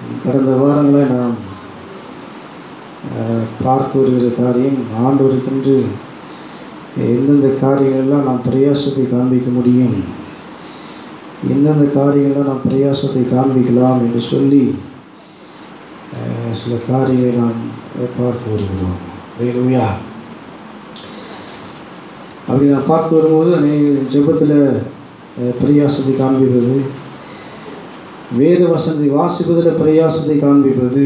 கடந்த வாரங்களில் நாம் அஹ், பார்த்து வருகிற காரியம் ஆண்டவருக்கென்று எந்தெந்த காரியங்களெல்லாம் நாம் பிரயாசத்தை காண்பிக்க முடியும் எந்தெந்த காரியங்கள்லாம் நாம் பிரயாசத்தை காண்பிக்கலாம் என்று சொல்லி அஹ், சில காரியங்களை நாம் பார்த்து வருகிறோம் வேலுயா அப்படி நான் பார்த்து வரும்போது அநேக ஜெபத்தில் பிரயாசத்தை காண்பிப்பது வேத வசனத்தை வாசிப்பதில் பிரயாசத்தை காண்பிப்பது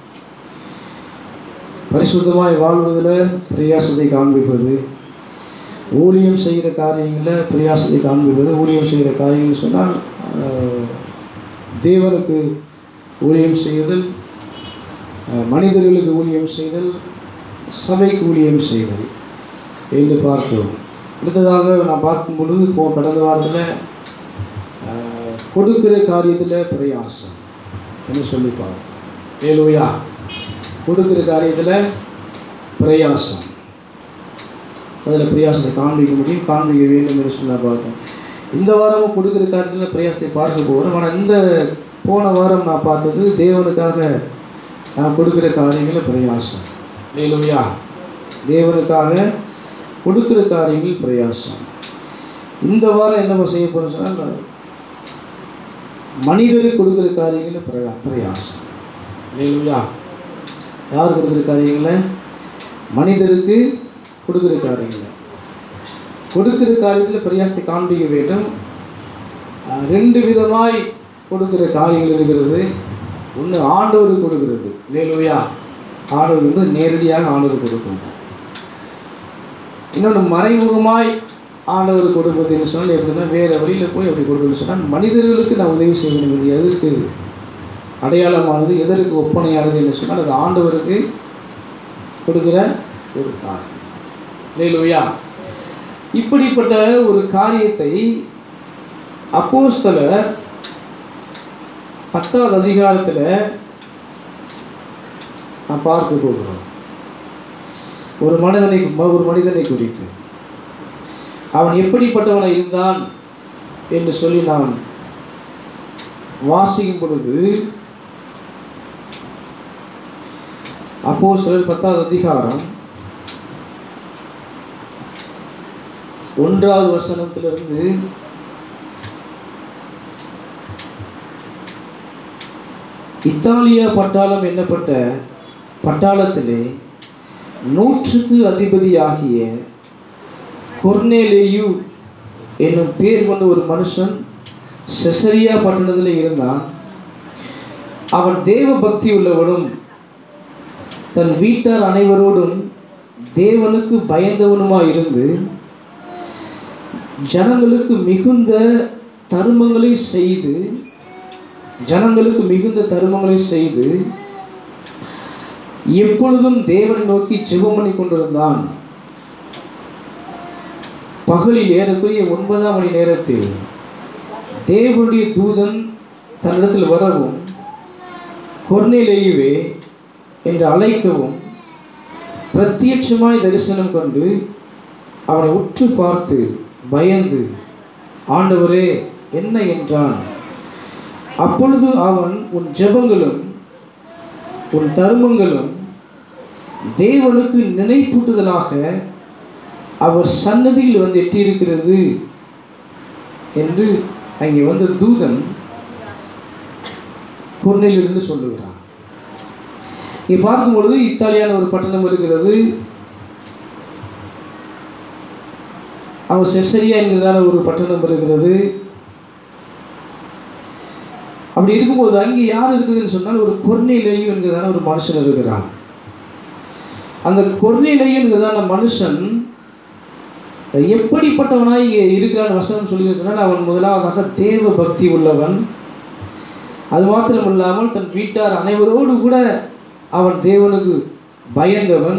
பரிசுத்தமாய் வாழ்வதில் பிரயாசத்தை காண்பிப்பது ஊழியம் செய்கிற காரியங்களில் பிரயாசத்தை காண்பிப்பது ஊழியம் செய்கிற காரியங்கள் சொன்னால் அஹ், தேவனுக்கு ஊழியம் செய்தல் அஹ், மனிதர்களுக்கு ஊழியம் செய்தல் சபைக்கு ஊழியம் செய்தல் என்று பார்த்தோம் அடுத்ததாக நான் பார்க்கும் பொழுது போ கடந்த வாரத்தில் அஹ், கொடுக்கிற காரியத்தில் பிரயாசம் என்று சொல்லி பார்த்தோம் ஏலோயா கொடுக்கிற காரியத்தில் பிரயாசம் அதில் பிரயாசத்தை காண்பிக்க முடியும் காண்பிக்க வேண்டும் என்று சொல்ல பார்த்தோம் இந்த வாரமும் கொடுக்கிற காரியத்தில் பிரயாசத்தை பார்க்க போகிறோம் ஆனால் இந்த போன வாரம் நான் பார்த்தது தேவனுக்காக நான் கொடுக்கிற காரியங்களில் பிரயாசம் மேலுயா தேவனுக்காக கொடுக்கிற காரியங்கள் பிரயாசம் இந்த வாரம் என்ன செய்ய போகிறோம் சொன்னால் மனிதருக்கு கொடுக்கிற காரியங்களில் பிரயா பிரயாசம் மேலுயா யார் கொடுக்குற காரியங்களை மனிதருக்கு கொடுக்குற காரியங்களை கொடுக்கிற காரியத்தில் பிரயாசத்தை காண்பிக்க வேண்டும் அஹ் ரெண்டு விதமாய் கொடுக்கிற காரியங்கள் இருக்கிறது ஒன்று ஆண்டவருக்கு கொடுக்கிறது வேலுவையா ஆண்டவர் வந்து நேரடியாக ஆண்டவர் கொடுக்கணும் இன்னொன்று மறைமுகமாய் ஆண்டவர் கொடுப்பதுன்னு சொன்னால் எப்படின்னா வேறு வழியில் போய் அப்படி கொடுக்கணும்னு சொன்னால் மனிதர்களுக்கு நான் உதவி செய்ய வேண்டும் இது எதற்கு அடையாளமானது எதற்கு ஒப்பனையானது என்று சொன்னால் அது ஆண்டவருக்கு கொடுக்கிற ஒரு காரியம் லேலுயா இப்படிப்பட்ட ஒரு காரியத்தை அப்போஸ்தலர் பத்தாவது அதிகாரத்தில் நான் பார்க்க போகிறோம் ஒரு மனிதனை ஒரு மனிதனை குறித்து அவன் எப்படிப்பட்டவனாக இருந்தான் என்று சொல்லி நான் வாசிக்கும் பொழுது அப்போ சிலர் பத்தாவது அதிகாரம் ஒன்றாவது வசனத்திலிருந்து இத்தாலியா பட்டாளம் என்னப்பட்ட பட்டாளத்திலே நூற்றுக்கு அதிபதியாகிய கொர்னேலேயு என்னும் பேர் கொண்ட ஒரு மனுஷன் செசரியா பட்டணத்தில் இருந்தான் அவன் தேவ பக்தி உள்ளவனும் தன் வீட்டார் அனைவரோடும் தேவனுக்கு பயந்தவனுமாய் இருந்து ஜனங்களுக்கு மிகுந்த தருமங்களை செய்து ஜனங்களுக்கு மிகுந்த தருமங்களை செய்து எப்பொழுதும் தேவனை நோக்கி ஜெபம் பண்ணி கொண்டிருந்தான் பகலில் ஏறக்குறைய ஒன்பதாம் மணி நேரத்தில் தேவனுடைய தூதன் தன்னிடத்தில் வரவும் கொர்நிலேயுவே என்று அழைக்கவும் பிரத்யட்சமாய் தரிசனம் கொண்டு அவனை உற்று பார்த்து பயந்து ஆண்டவரே என்ன என்றான் அப்பொழுது அவன் உன் ஜெபங்களும் உன் தர்மங்களும் தேவனுக்கு நினைப்பூட்டுதலாக அவர் சன்னதியில் வந்து எட்டியிருக்கிறது என்று அங்கே வந்த தூதன் கொர்நேலிருந்து சொல்லுகிறான் இங்கே பார்க்கும் பொழுது இத்தாலியான ஒரு பட்டணம் இருக்கிறது அவன் செசரியா என்கிறதான ஒரு பட்டணம் இருக்கிறது அப்படி இருக்கும்போது அங்கே யார் இருக்குதுன்னு சொன்னால் ஒரு கொர்நிலையும் என்கிறதான ஒரு மனுஷன் இருக்கிறான் அந்த கொர்நிலையும் என்கிறதான மனுஷன் எப்படிப்பட்டவனாய் இங்கே இருக்கிறான் வசனம் சொல்லி சொன்னால் அவன் முதலாவதாக தேவ பக்தி உள்ளவன் அது மாத்திரம் இல்லாமல் தன் வீட்டார் அனைவரோடு கூட அவன் தேவனுக்கு பயந்தவன்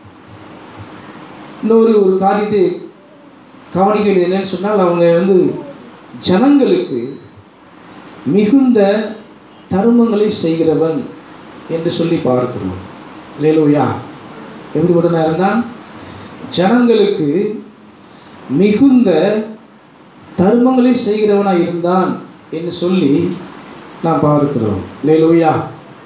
இன்னொரு ஒரு காரியத்தை கவனிக்க வேண்டியது என்னன்னு சொன்னால் அவங்க வந்து ஜனங்களுக்கு மிகுந்த தருமங்களை செய்கிறவன் என்று சொல்லி பார்க்கிறோம் லேலூயா எப்படிப்பட்டனா இருந்தான் ஜனங்களுக்கு மிகுந்த தர்மங்களை செய்கிறவனாக இருந்தான் என்று சொல்லி நாம் பார்க்கிறோம் லேலூயா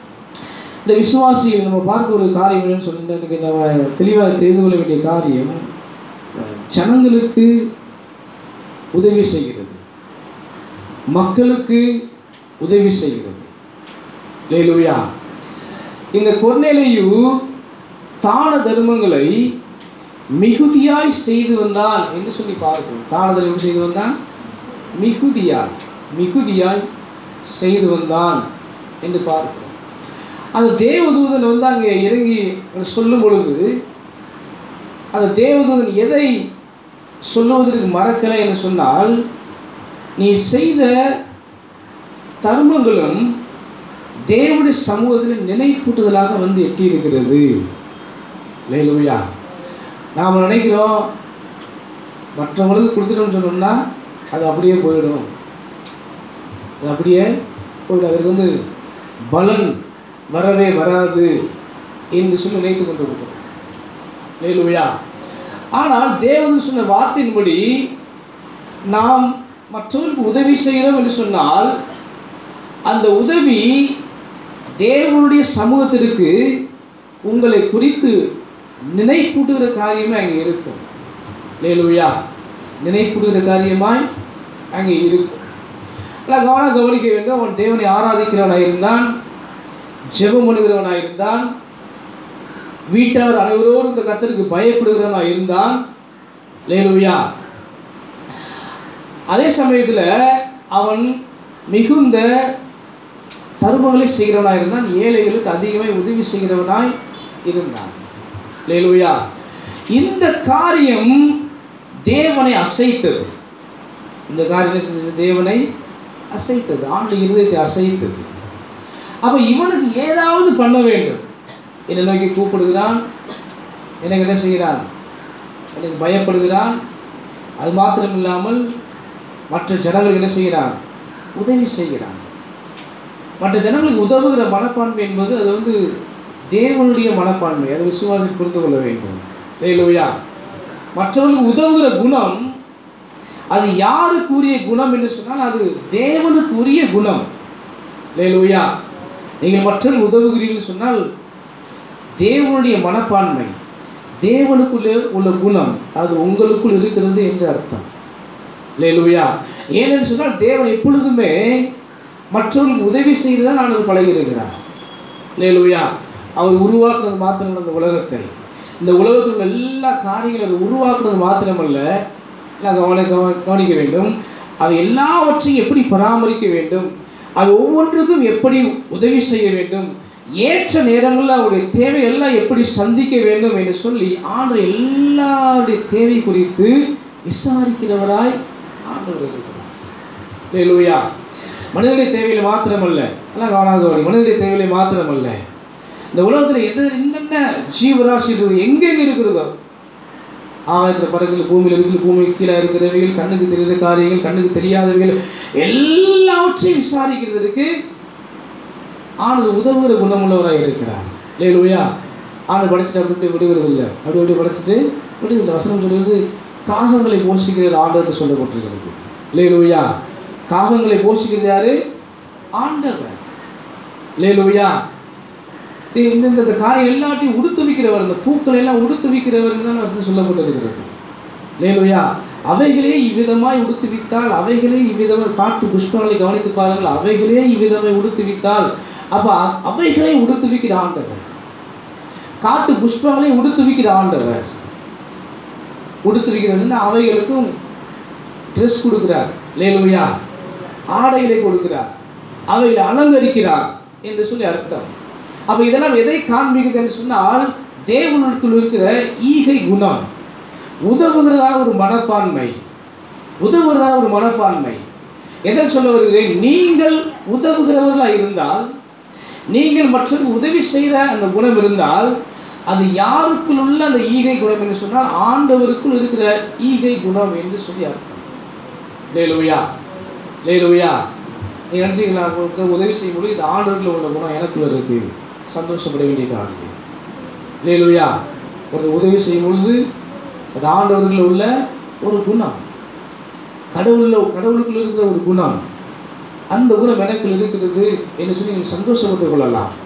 இந்த விசுவாசிகள் நம்ம பார்க்க ஒரு காரியம் என்னன்னு சொல்லிட்டு எனக்கு நம்ம தெளிவாக தெரிந்து கொள்ள வேண்டிய காரியம் அஹ், ஜனங்களுக்கு உதவி செய்கிறது மக்களுக்கு உதவி செய்கிறது லேலுயா இந்த கொர்நேலியு தான தர்மங்களை மிகுதியாய் செய்து வந்தான் என்று சொல்லி பார்க்கிறோம் தான தர்மம் செய்து வந்தான் மிகுதியாய் மிகுதியாய் செய்து வந்தான் என்று பார்க்கிறோம் அந்த தேவதூதன் வந்து அங்கே இறங்கி சொல்லும் பொழுது அந்த தேவதூதன் எதை சொல்லுவதற்கு மறக்கலை என்று சொன்னால் நீ செய்த தர்மங்களும் தேவனுடைய சமூகத்தில் நினைப்பூட்டுதலாக வந்து எட்டியிருக்கிறது லேலூயா நாம் நினைக்கிறோம் மற்றவங்களுக்கு கொடுத்துட்டோம்னு சொன்னோம்னா அது அப்படியே போயிடும் அது அப்படியே போயிடும் அதற்கு வந்து பலன் வரவே வராது என்று சொல்லி நினைத்து கொண்டிருக்கிறோம் லேலூயா ஆனால் தேவன் சொன்ன வார்த்தையின்படி நாம் மற்றவருக்கு உதவி செய்கிறோம் என்று சொன்னால் அந்த உதவி தேவனுடைய சமூகத்திற்கு உங்களை குறித்து நினைப்பூட்டுகிற காரியமே அங்கே இருக்கும் லேலுயா நினைப்பூட்டுகிற காரியமாய் அங்கே இருக்கும் ஆனால் கவனம் கவனிக்க வேண்டும் அவன் தேவனை ஆராதிக்கிறவனாக இருந்தான் ஜெபம் பண்ணுகிறவனாக இருந்தான் வீட்டார் அனைவரோடு இந்த கத்தருக்கு பயப்படுகிறவனாக இருந்தான் லேலுயா அதே சமயத்தில் அவன் மிகுந்த தர்மங்களை செய்கிறவனாய் இருந்தான் ஏழைகளுக்கு அதிகமாக உதவி செய்கிறவனாய் இருந்தான் லேலுயா இந்த காரியம் தேவனை அசைத்தது இந்த காரியம் என்ன செஞ்சது? தேவனை அசைத்தது ஆண்டு இருதயத்தை அசைத்தது அப்போ இவனுக்கு ஏதாவது பண்ண வேண்டும் என்னை நோக்கி கூப்பிடுகிறான் எனக்கு என்ன செய்கிறான் எனக்கு பயப்படுகிறான் அது மாத்திரம் இல்லாமல் மற்ற ஜனங்களுக்கு என்ன செய்கிறான் உதவி செய்கிறான் மற்ற ஜனங்களுக்கு உதவுகிற மனப்பான்மை என்பது அது வந்து தேவனுடைய மனப்பான்மை அதை விசுவாசி புரிந்து கொள்ள வேண்டும் லேலூயா மற்றவர்களுக்கு உதவுகிற குணம் அது யாருக்குரிய குணம் என்று சொன்னால் அது தேவனுக்கு உரிய குணம் லேலூயா நீங்கள் மற்றவர்கள் உதவுகிறீர்கள் சொன்னால் தேவனுடைய மனப்பான்மை தேவனுக்குள்ளே உள்ள குணம் அது உங்களுக்குள் இருக்கிறது என்று அர்த்தம் லேலுயா ஏனென்று சொன்னால் தேவன் எப்பொழுதுமே மற்றவர்களுக்கு உதவி செய்து தான் நான் பழகியிருக்கிறார் லேலுயா அவர் உருவாக்குறது மாத்திரம் இந்த உலகத்தை இந்த உலகத்தில் உள்ள எல்லா காரியங்களும் அவர் உருவாக்குறது மாத்திரமல்ல நான் கவன கவ- கவனிக்க வேண்டும் அவை எல்லாவற்றையும் எப்படி பராமரிக்க வேண்டும் அது ஒவ்வொன்றுக்கும் எப்படி உதவி செய்ய வேண்டும் ஏற்ற நேரங்களில் அவருடைய தேவையெல்லாம் எப்படி சந்திக்க வேண்டும் என்று சொல்லி ஆண்டு எல்லாருடைய தேவை குறித்து விசாரிக்கிறவராய் ஆண்டவர் இருக்கிறார் லேலூயா மனிதனுடைய தேவையில் மாத்திரமல்ல எல்லாம் காணாதவடி மனிதனுடைய தேவையில் மாத்திரமல்ல இந்த உலகத்தில் எது என்னென்ன ஜீவராசி இருக்குது எங்கெங்கே இருக்கிறதோ ஆகாயத்தில் பறக்கல பூமியில் இருக்குது பூமிக்கு கீழே இருக்கிறவைகள் கண்ணுக்கு தெரியாத காரியங்கள் கண்ணுக்கு தெரியாதவைகள் எல்லாவற்றையும் விசாரிக்கிறதுக்கு ஆனது உதவுகிற குணமுள்ளவராக இருக்கிறார் லேலூயா ஆண்டு படிச்சுட்டு அப்படி விடுகிறது இல்லை அப்படி அப்படி படிச்சுட்டு விடுது இந்த வசனம் சொல்கிறது காகங்களை போஷிக்கிற ஆண்டு என்று சொல்லப்பட்டிருக்கிறது லேலூயா காகங்களை போஷிக்கிறது யாரு ஆண்டவர் லேலூயா இது இந்த இந்த இந்த காரியம் எல்லாத்தையும் உடுத்து வைக்கிறவர் இந்த பூக்களை எல்லாம் உடுத்து வைக்கிறவர் தான் வசனம் சொல்லப்பட்டிருக்கிறது லேலுயா அவைகளே இவ்விதமாய் உடுத்துவித்தால் அவைகளே இவ்விதமாய் காட்டு புஷ்பங்களை கவனித்து பாருங்கள் அவைகளே இவ்விதமாய் உடுத்துவித்தால் அப்ப அ- அவைகளை உடுத்துவிக்கிற ஆண்டவர் காட்டு புஷ்பங்களை உடுத்துவிக்கிற ஆண்டவர் உடுத்துவிக்கிறதுன்னா அவைகளுக்கும் ட்ரெஸ் கொடுக்கிறார் லேலுயா ஆடைகளை கொடுக்கிறார் அவைகளை அலங்கரிக்கிறார் என்று சொல்லி அர்த்தம் அப்ப இதெல்லாம் எதை காண்பிக்குது என்று சொன்னால் தேவனுக்குள் இருக்கிற ஈகை குணம் உதவுகிறதாக ஒரு மனப்பான்மை உதவுகிறதாக ஒரு மனப்பான்மை எதை சொல்ல வருகிறேன் நீங்கள் உதவுகிறவர்களாக இருந்தால் நீங்கள் மற்றவர்கள் உதவி செய்கிற அந்த குணம் இருந்தால் அது யாருக்குள் உள்ள அந்த ஈகை குணம் என்று சொன்னால் ஆண்டவருக்குள் இருக்கிற ஈகை குணம் என்று சொல்லி அர்த்தம் லேலுயா லேலுயா நீ நினச்சிக்கலாம் உங்களுக்கு உதவி செய்யும் பொழுது இந்த ஆண்டவர்கள் உள்ள குணம் எனக்குள்ள இருக்கு சந்தோஷப்பட வேண்டிய காரியம் லேலுயா ஒருத்தர் உதவி செய்யும் பொழுது அது ஆண்டவர்கள் உள்ள ஒரு குணம் கடவுள்ல கடவுளுக்குள்ள இருக்கிற ஒரு குணம் அந்த குணம் எனக்குள் இருக்கிறது என்று சொல்லி நீங்கள் சந்தோஷப்பட்டுக் கொள்ளலாம்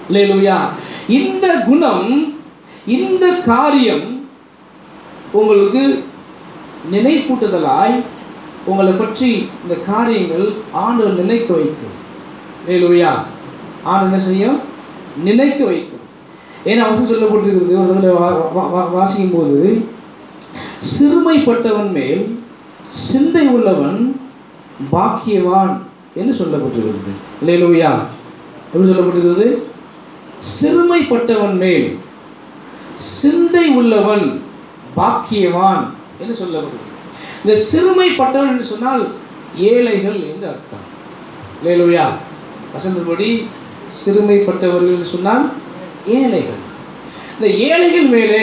லேலுயா இந்த குணம் இந்த காரியம் உங்களுக்கு நினைப்பூட்டுதலாய் உங்களை பற்றி இந்த காரியங்கள் ஆண்டவர் நினைக்க வைக்கும் லேலுயா ஆண்டவர் என்ன செய்யும் நினைக்க வைக்கும் ஏன்னா அவசரம் சொல்லப்பட்டிருக்கிறது ஒரு இடத்துல வா- வா- வா- வாசிக்கும் போது சிறுமைப்பட்டவன் மேல் சிந்தை உள்ளவன் பாக்கியவான் என்று சொல்லப்பட்டிருக்கிறது லேலுயா எப்படி சொல்லப்பட்டிருக்கிறது சிறுமைப்பட்டவன் மேல் சிந்தை உள்ளவன் பாக்கியவான் என்று சொல்லப்படுகிறது இந்த சிறுமைப்பட்டவன் என்று சொன்னால் ஏழைகள் என்று அர்த்தம் லேலுயா வசந்தபடி சிறுமைப்பட்டவர்கள் என்று சொன்னால் ஏழைகள் இந்த ஏழைகள் மேலே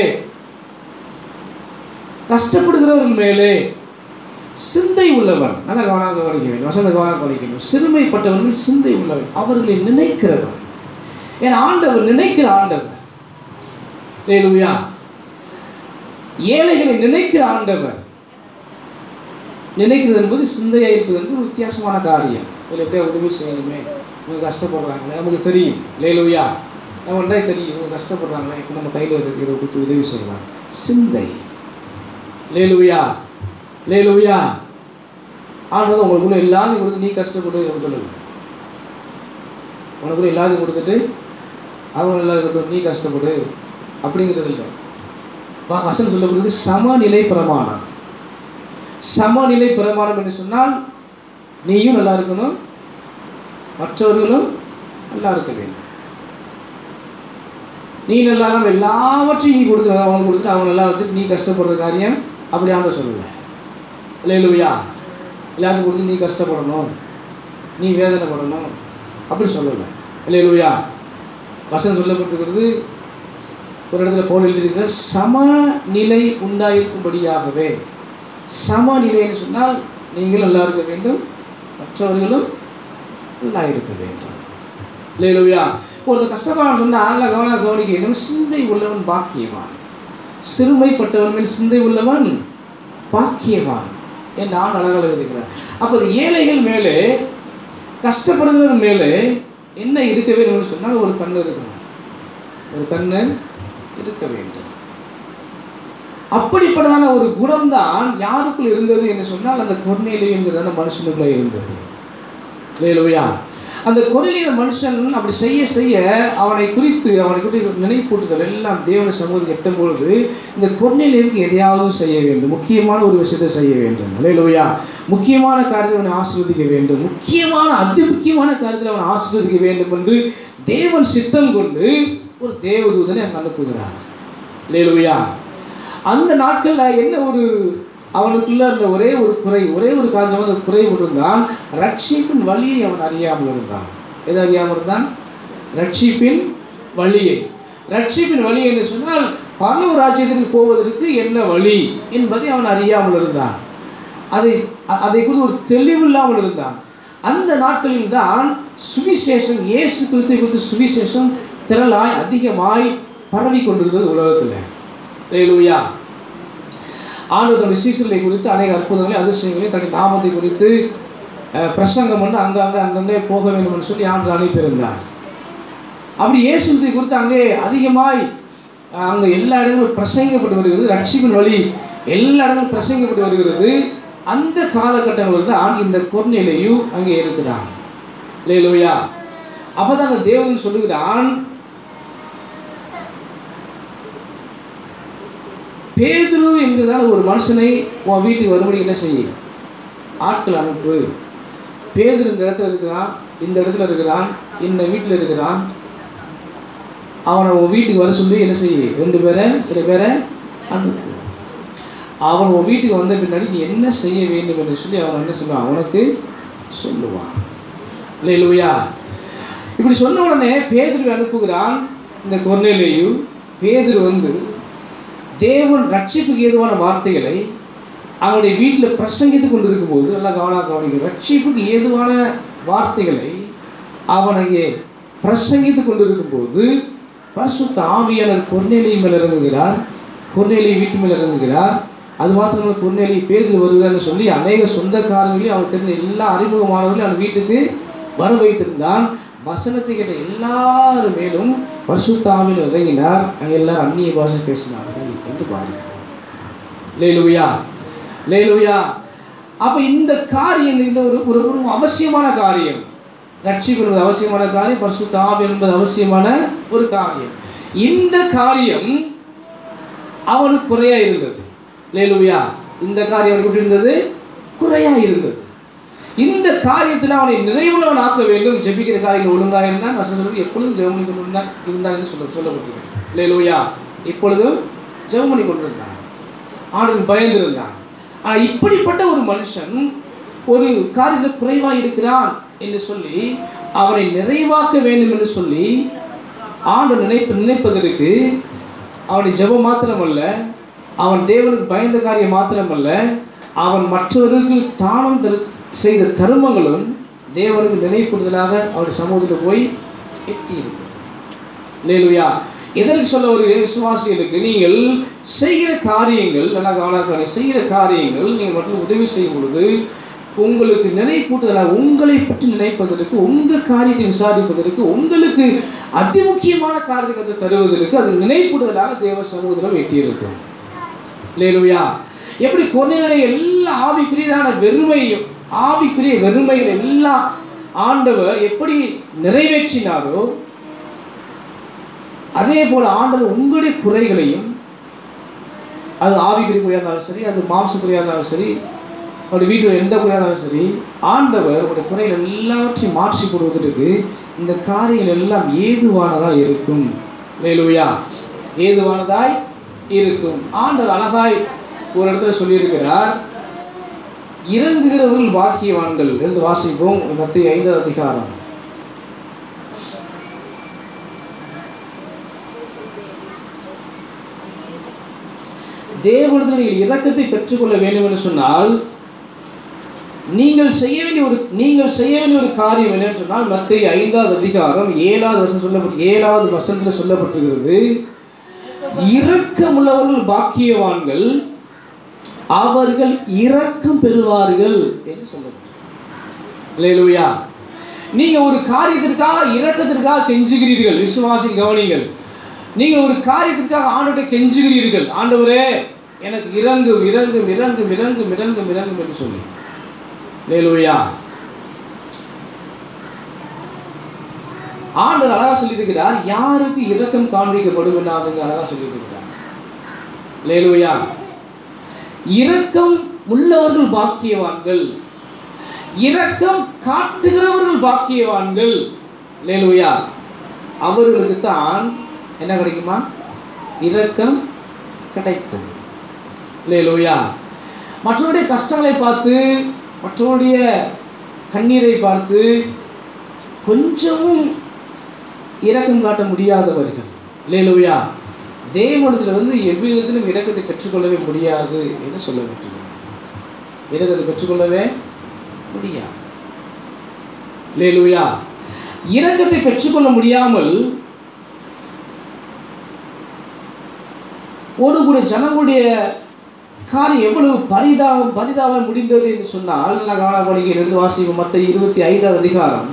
கஷ்டப்படுகிறவர்கள் மேலே சிந்தை உள்ளவன் நல்ல கவனம் கவனிக்க வேண்டும் வசந்த கவனம் கவனிக்க வேண்டும் சிறுமைப்பட்டவர்கள் சிந்தை உள்ளவன் அவர்களை நினைக்கிறவன் ஏன் ஆண்டவர் நினைக்கிற ஆண்டவர் லேலுயா ஏழைகளை நினைக்கிற ஆண்டவர் நினைக்கிறது என்பது சிந்தையாக இருப்பது என்பது ஒரு வித்தியாசமான காரியம் இதில் எப்படியா உதவி செய்யணுமே இவங்க கஷ்டப்படுறாங்களே நமக்கு தெரியும் லேலுயா நம்ம ஒன்றே தெரியும் இவங்க கஷ்டப்படுறாங்களே இப்போ நம்ம கையில் இருக்கிற கொடுத்து உதவி செய்யலாம் சிந்தை லேலுயா லேலுயா ஆனது உங்களுக்குள்ள எல்லாத்தையும் கொடுத்து நீ கஷ்டப்படு அப்படின்னு சொல்லுங்க உனக்குள்ள எல்லாத்தையும் கொடுத்துட்டு அவங்க நல்லா இருக்கட்டும் நீ கஷ்டப்படு அப்படிங்கிறது இல்லை வா- வசனம் சொல்லப்படுது சமநிலை பிரமாணம் சமநிலை பிரமாணம் என்று சொன்னால் நீயும் நல்லா இருக்கணும் மற்றவர்களும் நல்லா இருக்க வேண்டும் நீ நல்லா இல்லாமல் எல்லாவற்றையும் நீ கொடுத்து அவனுக்கு கொடுத்து அவங்க நல்லா வச்சுட்டு நீ கஷ்டப்படுற காரியம் அப்படி ஆண்டு சொல்லலை இல்லையா எல்லாருக்கும் கொடுத்து நீ கஷ்டப்படணும் நீ வேதனைப்படணும் அப்படி சொல்லலை இல்லையா வசனம் சொல்லப்பட்டிருக்கிறது ஒரு இடத்துல போல் எழுதியிருக்கிற சமநிலை உண்டாயிருக்கும்படியாகவே சமநிலைன்னு சொன்னால் நீங்களும் நல்லா இருக்க வேண்டும் மற்றவர்களும் நல்லா இருக்க வேண்டும் இல்லையா ஒரு கஷ்டப்பாடு சொன்னால் நல்லா கவனம் கவனிக்க வேண்டும் சிந்தை உள்ளவன் பாக்கியவான் சிறுமைப்பட்டவன் மேல் சிந்தை உள்ளவன் பாக்கியவான் என்று நான் அழகாக இருக்கிறேன் அப்போ இந்த ஏழைகள் மேலே கஷ்டப்படுகிறவன் மேலே என்ன இருக்க வேண்டும் சொன்னால் ஒரு கண்ணு இருக்கணும் ஒரு கண்ணு இருக்க வேண்டும் அப்படிப்பட்டதான ஒரு குணம்தான் யாருக்குள் இருந்தது என்று சொன்னால் அந்த கொர்நேலியங்கிறதான மனுஷனுக்குள்ள இருந்தது லேலுயா அந்த கொர்நேலிய மனுஷன் அப்படி செய்ய செய்ய அவனை குறித்து அவனை குறித்து நினைப்பூட்டுதல் எல்லாம் தேவன சமூகம் எட்டும் பொழுது இந்த கொர்நேலியனுக்கு எதையாவது செய்ய வேண்டும் முக்கியமான ஒரு விஷயத்தை செய்ய வேண்டும் லேலுயா முக்கியமான காரியத்தை அவனை ஆசீர்வதிக்க வேண்டும் முக்கியமான அதி முக்கியமான காரியத்தில் அவனை ஆசீர்வதிக்க வேண்டும் என்று தேவன் சித்தம் கொண்டு ஒரு தேவதூதனை அங்கே அனுப்புகிறார் லேலுயா அந்த நாட்களில் என்ன ஒரு அவனுக்குள்ள இருந்த ஒரே ஒரு குறை ஒரே ஒரு காரணம் அந்த குறை இருந்தான் ரட்சிப்பின் வழியை அவன் அறியாமல் இருந்தான் எது அறியாமல் இருந்தான் ரட்சிப்பின் வழியை ரட்சிப்பின் வழி என்று சொன்னால் பரலோக ராஜ்யத்திற்கு போவதற்கு என்ன வழி என்பதை அவன் அறியாமல் இருந்தான் அதை அ- அதை குறித்து ஒரு தெளிவில்லாமல் இருந்தான் அந்த நாட்களில் தான் சுவிசேஷம் இயேசு கிறிஸ்துவை குறித்து சுவிசேஷம் திரளாய் அதிகமாய் பரவி கொண்டிருந்தது உலகத்தில் லேலூயா ஆண்டவர் சீசர்களை குறித்து அநேக அற்புதங்களை அதிசயங்களை தன்னுடைய நாமத்தை குறித்து அஹ், பிரசங்கம் பண்ணி அங்கங்கே அங்கங்கே போக வேண்டும் என்று சொல்லி ஆண்டு அனுப்பியிருந்தார் அப்படி இயேசுவை குறித்து அங்கே அதிகமாய் அஹ், அங்கே எல்லா இடங்களும் பிரசங்கப்பட்டு வருகிறது ரட்சிப்பின் வழி எல்லா இடங்களும் பிரசங்கப்பட்டு வருகிறது அந்த காலகட்டங்களில் தான் இந்த கொர்நிலையும் அங்கே இருக்கிறான் லேலூயா அப்பதான் அந்த தேவன் சொல்லுகிறான் பேதுரு என்கிறதால் ஒரு மனுஷனை உன் வீட்டுக்கு வரும்படி என்ன செய்ய ஆட்கள் அனுப்பு பேதுரு இந்த இடத்துல இருக்கிறான் இந்த இடத்துல இருக்கிறான் இந்த வீட்டில் இருக்கிறான் அவனை உன் வீட்டுக்கு வர சொல்லி என்ன செய்ய ரெண்டு பேரை சில பேரை அனுப்பு அவன் உன் வீட்டுக்கு வந்த பின்னாடி நீ என்ன செய்ய வேண்டும் என்று சொல்லி அவன் என்ன சொல்லுவான் அவனுக்கு சொல்லுவான் இல்லையா இப்படி சொன்ன உடனே பேதுருவை அனுப்புகிறான் இந்த கொர்நேலியு பேதுரு வந்து தேவன் ரட்சிப்புக்கு ஏதுவான வார்த்தைகளை அவனுடைய வீட்டில் பிரசங்கித்து கொண்டிருக்கும் போது நல்லா கவனம் கவனிக்கணும் ரட்சிப்புக்கு ஏதுவான வார்த்தைகளை அவன் அங்கே பிரசங்கித்து கொண்டிருக்கும் போது பரிசுத்த ஆவியாளர் கொர்நேலி மேல் இறங்குகிறார் கொர்நேலி வீட்டு மேல் இறங்குகிறார் அது மாத்திரமல்ல கொர்நேலி பேருக்கு வருகிறான்னு சொல்லி அநேக சொந்தக்காரங்களையும் அவன் தெரிந்த எல்லா அறிமுகமானவர்களையும் அவன் வீட்டுக்கு வர வைத்திருந்தான் வசனத்தை கேட்ட எல்லார் மேலும் பரிசுத்தாவில் இறங்கினார் அங்கே எல்லாரும் அந்நிய பாஷை பேசினார்கள் என்று பாருங்க லேலுயா லேலுயா அப்ப இந்த காரியம் இந்த ஒரு ஒரு ஒரு அவசியமான காரியம் ரட்சிப்பு என்பது அவசியமான காரியம் பரிசுத்த ஆவி என்பது அவசியமான ஒரு காரியம் இந்த காரியம் அவனுக்கு குறையா இருந்தது லேலுயா இந்த காரியம் அவனுக்கு எப்படி இருந்தது குறையா இருந்தது இந்த காரியத்தில் அவனை நிறைவுள்ளவன் ஆக்க வேண்டும் ஜெபிக்கிற காரியங்கள் ஒழுங்காக இருந்தான் வசனத்தில் எப்பொழுதும் ஜெபம் பண்ணி கொண்டிருந்தான் இருந்தான் என்று சொல்ல சொல்லப்பட்டிருக்கு லேலுயா இப்பொழுதும் ஜெபம் பண்ணி கொண்டிருந்தான் ஆணுக்கு பயந்திருந்தான் ஆனால் இப்படிப்பட்ட ஒரு மனுஷன் ஒரு காரியத்தில் குறைவாக இருக்கிறான் என்று சொல்லி அவனை நிறைவாக்க வேண்டும் என்று சொல்லி ஆண்டு நினைப்பு நினைப்பதற்கு அவனை ஜெபம் மாத்திரமல்ல அவன் தேவனுக்கு பயந்த காரியம் மாத்திரமல்ல அவன் மற்றவர்களுக்கு தானம் தரு செய்த தருமங்களும் தேவனுக்கு நினைவுறுதலாக அவருடைய சமூகத்தில் போய் எட்டியிருக்கு லேலுயா எதற்கு சொல்ல ஒரு விசுவாசிகளுக்கு நீங்கள் செய்கிற காரியங்கள் நல்லா கவனம் செய்கிற காரியங்கள் நீங்கள் மற்றும் உதவி செய்யும் பொழுது உங்களுக்கு நினைப்பூட்டுதலாக உங்களை பற்றி நினைப்பதற்கு உங்கள் காரியத்தை விசாரிப்பதற்கு உங்களுக்கு அதிமுக்கியமான காரியத்தை தருவதற்கு அது நினைப்பூட்டுதலாக தேவ சமூகத்தில் வெட்டியிருக்கும் லேலுயா எப்படி கொன்னைகளை எல்லா ஆவிக்குரியதான வெறுமையும் ஆவிக்குரிய வெறுமைகள் எல்லாம் ஆண்டவர் எப்படி நிறைவேற்றினாரோ அதே போல ஆண்டவர் உங்களுடைய குறைகளையும் அது ஆவிக்குரிய குறையாக இருந்தாலும் சரி அது மாம்ச குறையாக இருந்தாலும் சரி அவருடைய வீட்டில் எந்த குறையாக இருந்தாலும் சரி ஆண்டவர் உங்களுடைய குறைகள் எல்லாவற்றையும் மாற்றி போடுவதற்கு இந்த காரியங்கள் எல்லாம் ஏதுவானதாக இருக்கும் லேலுயா ஏதுவானதாய் இருக்கும் ஆண்டவர் அழகாய் ஒரு இடத்துல சொல்லியிருக்கிறார் இறங்குகிறவர்கள் பாக்கியவான்கள் என்று வாசிப்போம் மத்திய ஐந்தாவது அதிகாரம் தேவனது நீங்கள் இரக்கத்தை பெற்றுக்கொள்ள வேண்டும் என்று சொன்னால் நீங்கள் செய்ய வேண்டிய ஒரு நீங்கள் செய்ய வேண்டிய ஒரு காரியம் என்னன்னு சொன்னால் மத்திய ஐந்தாவது அதிகாரம் ஏழாவது வசனம் சொல்லப்பட்டு ஏழாவது வசனத்தில் சொல்லப்பட்டிருக்கிறது இரக்கமுள்ளவர்கள் பாக்கியவான்கள் அவர்கள் இரக்கம் பெறுவார்கள் என்று சொல்லப்பட்டிருக்கிறது நீங்க ஒரு காரியத்திற்காக இரக்கத்திற்காக கெஞ்சுகிறீர்கள் விசுவாசி கவனிங்கள் நீங்க ஒரு காரியத்திற்காக ஆண்டவரை கெஞ்சுகிறீர்கள் ஆண்டவரே எனக்கு இறங்கும் இறங்கும் இறங்கும் இறங்கும் இறங்கும் இறங்கும் என்று சொல்லி லேலுயா ஆண்டவர் அழகா சொல்லியிருக்கிறார் யாருக்கு இரக்கம் காண்பிக்கப்படும் என்று அவங்க அழகா சொல்லியிருக்கிறார் லேலுயா இரக்கம் உள்ளவர்கள் பாக்கியவான்கள் இரக்கம் காட்டுகிறவர்கள் பாக்கியவான்கள் லேலுயா அவர்களுக்கு தான் என்ன கிடைக்குமா இரக்கம் கிடைக்கும் லேலுயா மற்றவருடைய கஷ்டங்களை பார்த்து மற்றவருடைய கண்ணீரை பார்த்து கொஞ்சமும் இரக்கம் காட்ட முடியாதவர்கள் லேலுயா தேவனத்தில் வந்து எவ்விதத்திலும் இரக்கத்தை பெற்றுக்கொள்ளவே முடியாது என்று சொல்லப்பட்டது இரக்கத்தை பெற்றுக்கொள்ளவே முடியாது லேலுயா இரக்கத்தை பெற்றுக்கொள்ள முடியாமல் ஒரு கூட ஜனங்களுடைய காரியம் எவ்வளவு பரிதாபம் பரிதாபம் முடிந்தது என்று சொன்னால் நான் கவனப்படுகிற எடுத்து வாசிக்கும் மற்ற இருபத்தி ஐந்தாவது அதிகாரம்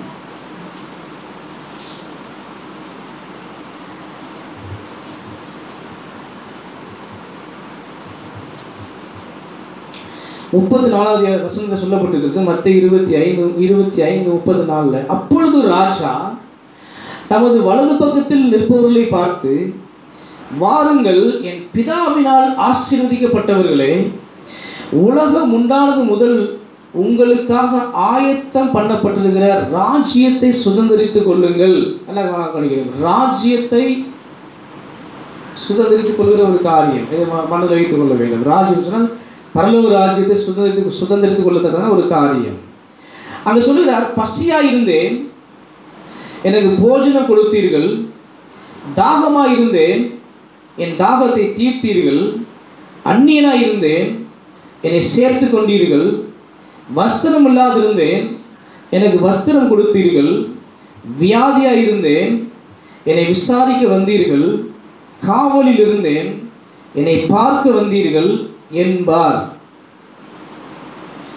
முப்பது நாலாவது வசனத்தில் சொல்லப்பட்டிருக்கிறது மற்ற இருபத்தி ஐந்து இருபத்தி ஐந்து முப்பது நாளில் அப்பொழுது ராஜா தமது வலது பக்கத்தில் நிற்பவர்களை பார்த்து வாருங்கள் என் பிதாவினால் ஆசீர்வதிக்கப்பட்டவர்களே உலகம் உண்டானது முதல் உங்களுக்காக ஆயத்தம் பண்ணப்பட்டிருக்கிற ராஜ்யத்தை சுதந்திரித்துக் கொள்ளுங்கள் நல்லா கவனிக்கிறேன் ராஜ்யத்தை சுதந்திரித்துக் கொள்கிற ஒரு காரியம் இதை ம- மனதில் வைத்துக் கொள்ள வேண்டும் ராஜ்யம் சொன்னால் பரலோக ராஜ்யத்தை சுதந்திரித்து சுதந்திரித்துக் கொள்ளத்தக்கான ஒரு காரியம் அங்கே சொல்லுகிறார் பசியாக இருந்தேன் எனக்கு போஜனம் கொடுத்தீர்கள் தாகமாக இருந்தேன் என் தாகத்தை தீர்த்தீர்கள் அந்நியனாக இருந்தேன் என்னை சேர்த்து கொண்டீர்கள் வஸ்திரம் இல்லாதிருந்தேன் எனக்கு வஸ்திரம் கொடுத்தீர்கள் வியாதியாக இருந்தேன் என்னை விசாரிக்க வந்தீர்கள் காவலில் இருந்தேன் என்னை பார்க்க வந்தீர்கள் என்பார்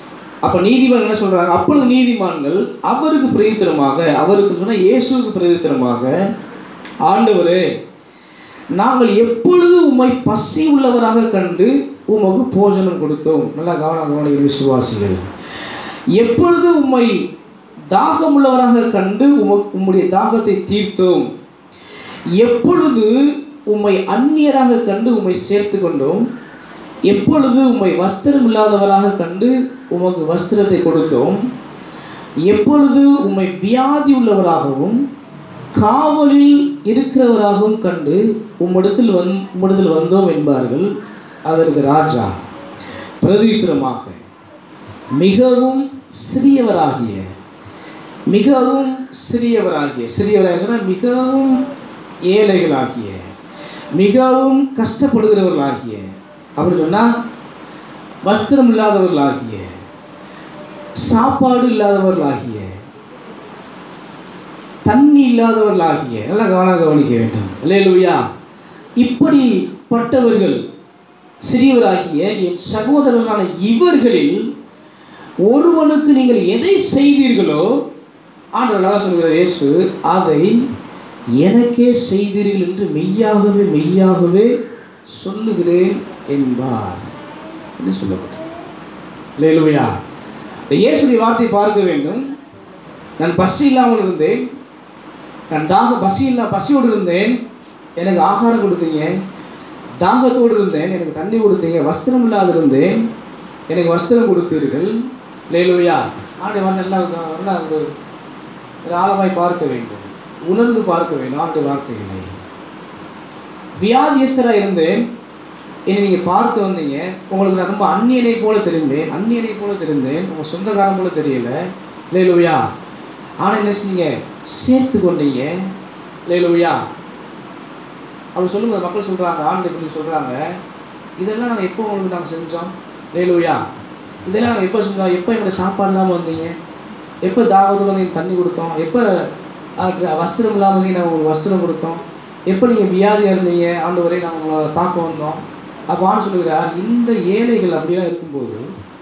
அப்போ நீதிமான் என்ன சொல்றாங்க அப்பொழுது நீதிமான்கள் அவருக்கு பிரதித்திரமாக அவருக்கு சொன்னால் இயேசுவுக்கு பிரதித்திரமாக ஆண்டவரே நாங்கள் எப்பொழுது உம்மை பசி உள்ளவராக கண்டு உமக்கு போஜனம் கொடுத்தோம் நல்லா கவனம் கவனிக்கிற விசுவாசிகள் எப்பொழுது உம்மை தாகம் உள்ளவராக கண்டு உம உம்முடைய தாகத்தை தீர்த்தோம் எப்பொழுது உம்மை அந்நியராக கண்டு உம்மை சேர்த்து கொண்டோம் எப்பொழுது உம்மை வஸ்திரம் இல்லாதவராக கண்டு உமக்கு வஸ்திரத்தை கொடுத்தோம் எப்பொழுது உம்மை வியாதி உள்ளவராகவும் காவலில் இருக்கிறவராகவும் கண்டு உம்மிடத்தில் வந் உம்மிடத்தில் வந்தோம் என்பார்கள் அதற்கு ராஜா பிரதித்திரமாக மிகவும் சிறியவராகிய மிகவும் சிறியவராகிய சிறியவராகிய சொன்னால் மிகவும் ஏழைகளாகிய மிகவும் கஷ்டப்படுகிறவர்களாகிய அப்படி சொன்னால் வஸ்திரம் இல்லாதவர்களாகிய சாப்பாடு இல்லாதவர்களாகிய தண்ணி இல்லாதவர்களாகிய நல்லா கவனம் கவனிக்க வேண்டும் இல்லையா இப்படிப்பட்டவர்கள் சிறியவராகிய என் சகோதரர்களான இவர்களில் ஒருவனுக்கு நீங்கள் எதை செய்தீர்களோ ஆண்டவர் அழகா சொல்கிறார் இயேசு அதை எனக்கே செய்தீர்கள் என்று மெய்யாகவே மெய்யாகவே சொல்லுகிறேன் என்பார் என்று சொல்லப்பட்டது இல்லையா இயேசுடைய வார்த்தை பார்க்க வேண்டும் நான் பசி இல்லாமல் இருந்தேன் நான் தாக பசி இல்லா பசியோடு இருந்தேன் எனக்கு ஆகாரம் கொடுத்தீங்க தாகத்தோடு இருந்தேன் எனக்கு தண்ணி கொடுத்தீங்க வஸ்திரம் இல்லாத இருந்தேன் எனக்கு வஸ்திரம் கொடுத்தீர்கள் லேலுயா ஆண்டு வந்து எல்லாம் நல்லா ஒரு ஒரு ஆழமாய் பார்க்க வேண்டும் உணர்ந்து பார்க்க வேண்டும் ஆண்டு வார்த்தைகளை வியாதியஸ்தராக இருந்தேன் என்னை நீங்கள் பார்க்க வந்தீங்க உங்களுக்கு நான் ரொம்ப அந்நியனை போல தெரிந்தேன் அந்நியனை போல தெரிந்தேன் உங்கள் சொந்தக்காரன் போல தெரியல லேலுயா ஆனால் என்ன செஞ்சீங்க சேர்த்து கொண்டீங்க லேலுயா அப்படி சொல்லும்போது மக்கள் சொல்கிறாங்க ஆண்டு இப்படி சொல்கிறாங்க இதெல்லாம் நாங்கள் எப்போ உங்களுக்கு நாங்கள் செஞ்சோம் லேலுயா இதெல்லாம் நாங்கள் எப்போ செஞ்சோம் எப்போ எங்களுக்கு சாப்பாடு இல்லாமல் வந்தீங்க எப்போ தாவத்தில் வந்து தண்ணி கொடுத்தோம் எப்போ வஸ்திரம் இல்லாமல் வந்து நாங்கள் உங்களுக்கு வஸ்திரம் கொடுத்தோம் எப்போ நீங்கள் வியாதியாக இருந்தீங்க ஆண்டு வரை நாங்கள் உங்களை பார்க்க வந்தோம் அப்போ ஆண்டு சொல்லுகிறார் இந்த ஏழைகள் அப்படிலாம் இருக்கும்போது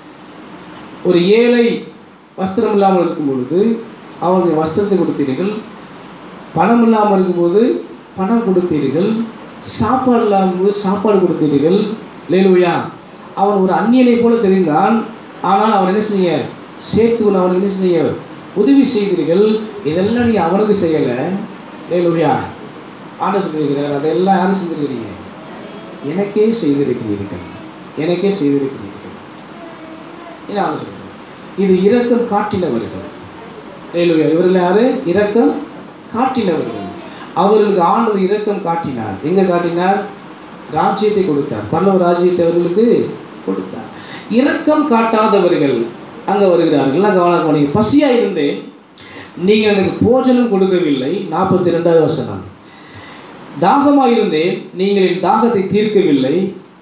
ஒரு ஏழை வஸ்திரம் இல்லாமல் இருக்கும் பொழுது அவர்களுக்கு வஸ்திரத்தை கொடுத்தீர்கள் பணம் இல்லாமல் இருக்கும்போது பணம் கொடுத்தீர்கள் சாப்பாடு இல்லாமல் போது சாப்பாடு கொடுத்தீர்கள் லேலுயா அவன் ஒரு அந்நியனை போல தெரிந்தான் ஆனால் அவன் என்ன செய்ய சேர்த்து அவனுக்கு என்ன செய்ய உதவி செய்தீர்கள் இதெல்லாம் நீங்கள் அவனுக்கு செய்யலை லேலுயா ஆண்ட சொல்லியிருக்கிறார் அதெல்லாம் யாரும் செஞ்சிருக்கிறீங்க எனக்கே செய்திருக்கிறீர்கள் எனக்கே செய்திருக்கிறீர்கள் என்ன ஆண்டு சொல்கிறேன் இது இரக்கம் காட்டினவர்கள் லேலுயா இவர்கள் யாரு இரக்கம் காட்டினவர்கள் அவர்களுக்கு ஆண்டவர் இரக்கம் காட்டினார் எங்கே காட்டினார் ராஜ்யத்தை கொடுத்தார் பல்லவ ராஜ்யத்தை அவர்களுக்கு கொடுத்தார் இரக்கம் காட்டாதவர்கள் அங்கே வருகிறார்கள் நான் கவனம் கவனிங்க பசியாக இருந்தேன் நீங்கள் எனக்கு போஜனம் கொடுக்கவில்லை நாற்பத்தி ரெண்டாவது வசனம் தாகமாக இருந்தேன் நீங்கள் என் தாகத்தை தீர்க்கவில்லை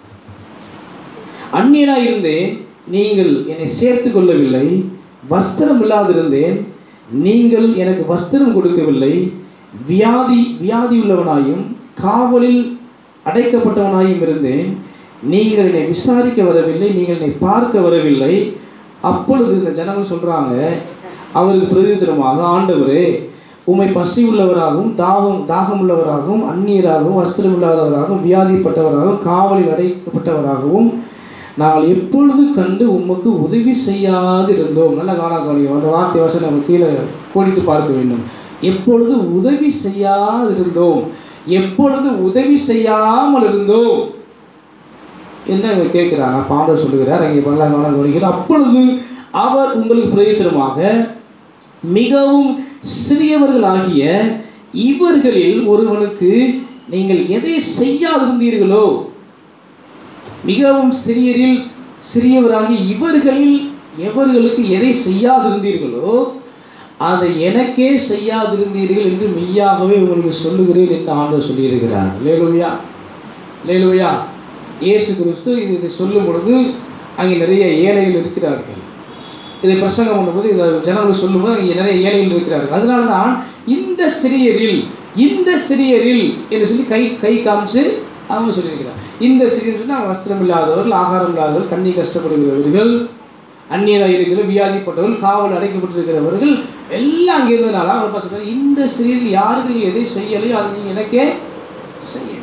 அந்நியனாக இருந்தேன் நீங்கள் என்னை சேர்த்து கொள்ளவில்லை வஸ்திரம் இல்லாதிருந்தேன் நீங்கள் எனக்கு வஸ்திரம் கொடுக்கவில்லை வியாதி வியாதி உள்ளவனாயும் காவலில் அடைக்கப்பட்டவனாயும் இருந்தேன் நீங்கள் என்னை விசாரிக்க வரவில்லை நீங்கள் என்னை பார்க்க வரவில்லை அப்பொழுது இந்த ஜனங்கள் சொல்கிறாங்க அவருக்கு பிரதித்திரமாக ஆண்டவரே உம்மை பசி உள்ளவராகவும் தாகம் தாகம் உள்ளவராகவும் அந்நியராகவும் வஸ்திரம் இல்லாதவராகவும் வியாதிப்பட்டவராகவும் காவலில் அடைக்கப்பட்டவராகவும் நாங்கள் எப்பொழுது கண்டு உமக்கு உதவி செய்யாது இருந்தோம் நல்ல காணா கவனியும் அந்த வார்த்தை வசனம் நம்ம கீழே கோடிட்டு பார்க்க வேண்டும் எப்பொழுது உதவி செய்யாது இருந்தோம் எப்பொழுது உதவி செய்யாமல் இருந்தோம் என்ன இவங்க கேட்குறாங்க பாண்டவர் சொல்லுகிறார் அங்கே பண்ணலாம் கவனம் கவனிக்கிறார் அப்பொழுது அவர் உங்களுக்கு பிரயோஜனமாக மிகவும் சிறியவர்களாகிய இவர்களில் ஒருவனுக்கு நீங்கள் எதை செய்யாதிருந்தீர்களோ மிகவும் சிறியரில் சிறியவராகி இவர்களில் எவர்களுக்கு எதை செய்யாதிருந்தீர்களோ அதை எனக்கே செய்யாதிருந்தீர்கள் என்று மெய்யாகவே உங்களுக்கு சொல்லுகிறேன் என்று ஆண்டவர் சொல்லியிருக்கிறார் லேலுயா லேலுயா இயேசு கிறிஸ்து இது இதை சொல்லும் பொழுது அங்கே நிறைய ஏழைகள் இருக்கிறார்கள் இதை பிரசங்கம் பண்ணும்போது இதை ஜனங்கள் சொல்லும்போது அங்கே நிறைய ஏழைகள் இருக்கிறார்கள் அதனால தான் இந்த சிறியரில் இந்த சிறியரில் என்று சொல்லி கை கை காமிச்சு அவங்க சொல்லியிருக்கிறார் இந்த சிறியர் சொன்னால் வஸ்திரம் இல்லாதவர்கள் ஆகாரம் இல்லாதவர்கள் தண்ணி கஷ்டப்படுகிறவர்கள் அந்நியராக இருக்கிற வியாதிப்பட்டவர்கள் காவல் அடைக்கப்பட்டிருக்கிறவர்கள் எல்லாம் அங்கே இருந்ததுனால அவர் என்ன சொல்றாரு, இந்த சிறியில் யாருக்கு நீங்க எதை செய்யலையோ அதை நீங்கள் எனக்கே செய்ய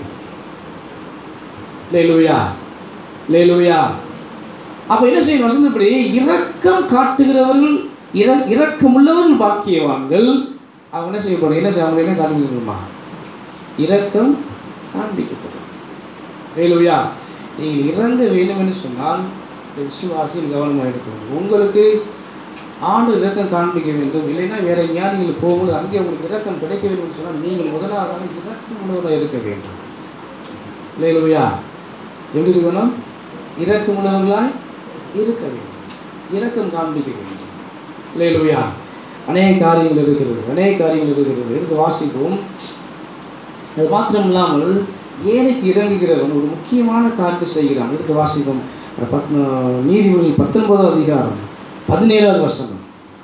லேலுயா லேலுயா அப்போ என்ன செய்யணும் வசந்தப்படி இரக்கம் காட்டுகிறவர்கள் இர இரக்கமுள்ளவர்கள் பாக்கியவான்கள் அவங்க என்ன செய்யப்படும் என்ன செய்ய அவங்க என்ன காண்பிக்கணுமா இரக்கம் காண்பிக்கப்படும் வேலுயா நீங்கள் இறங்க வேண்டும் என்று சொன்னால் இந்த விசுவாசியில் கவனமாக இருக்கணும் உங்களுக்கு ஆண்டு இரக்கம் காண்பிக்க வேண்டும் இல்லைன்னா வேற எங்கேயாவது நீங்கள் போகும்போது அங்கே உங்களுக்கு இரக்கம் கிடைக்க வேண்டும் என்று சொன்னால் நீங்கள் முதலாவது இரக்கம் உள்ளவராக இருக்க வேண்டும் இல்லையா எப்படி இருக்கணும் இரக்கம் உள்ளவர்களாய் இருக்க வேண்டும் இரக்கம் காண்பிக்க வேண்டும் இல்லையா அநேக காரியங்கள் இருக்கிறது அநேக காரியங்கள் இருக்கிறது எடுத்து வாசிப்போம் அது மாத்திரம் இல்லாமல் ஏழைக்கு இறங்குகிறவன் ஒரு முக்கியமான காரியத்தை செய்கிறான் எடுத்து வாசிப்போம் பத் நீதிமொழி பத்தொன்பதாவது அதிகாரம் பதினேழாவது வசனம்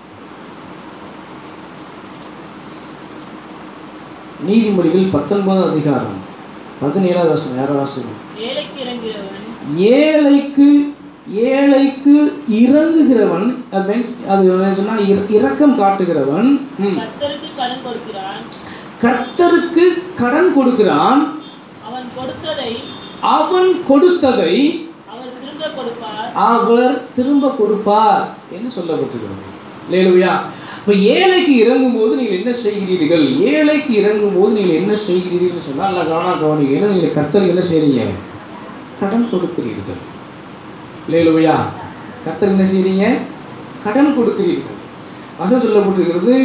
நீதிமொழிகள் பத்தொன்பதாவது அதிகாரம் பதினேழாவது வசனம் யாராவது வாசிக்கும் ஏழைக்கு இறங்குகிறவன் ஏழைக்கு ஏழைக்கு இறங்குகிறவன் அது means அது என்ன சொன்னா இர- இரக்கம் காட்டுகிறவன் ம், கர்த்தருக்கு கடன் கொடுக்கிறான் கர்த்தருக்கு கடன் கொடுக்கிறான் அவன் கொடுத்ததை அவன் கொடுத்ததை அவர் திரும்ப கொடுப்பார் அவர் திரும்ப கொடுப்பார் என்று சொல்லப்பட்டிருக்கிறது லேலுயா இப்போ ஏழைக்கு இறங்கும் போது நீங்கள் என்ன செய்கிறீர்கள் ஏழைக்கு இறங்கும் போது நீங்கள் என்ன செய்கிறீர்கள் சொன்னால் நல்லா கவனம் கவனிங்க ஏன்னா நீங்கள் கர்த்தருக்கு என்ன செய்றீங்க கடன் கொடுக்கிறீர்கள் லேலுயா கர்த்தருக்கு என்ன செய்றீங்க கடன் கொடுக்கிறீர்கள் வசனம் சொல்லப்பட்டிருக்கிறது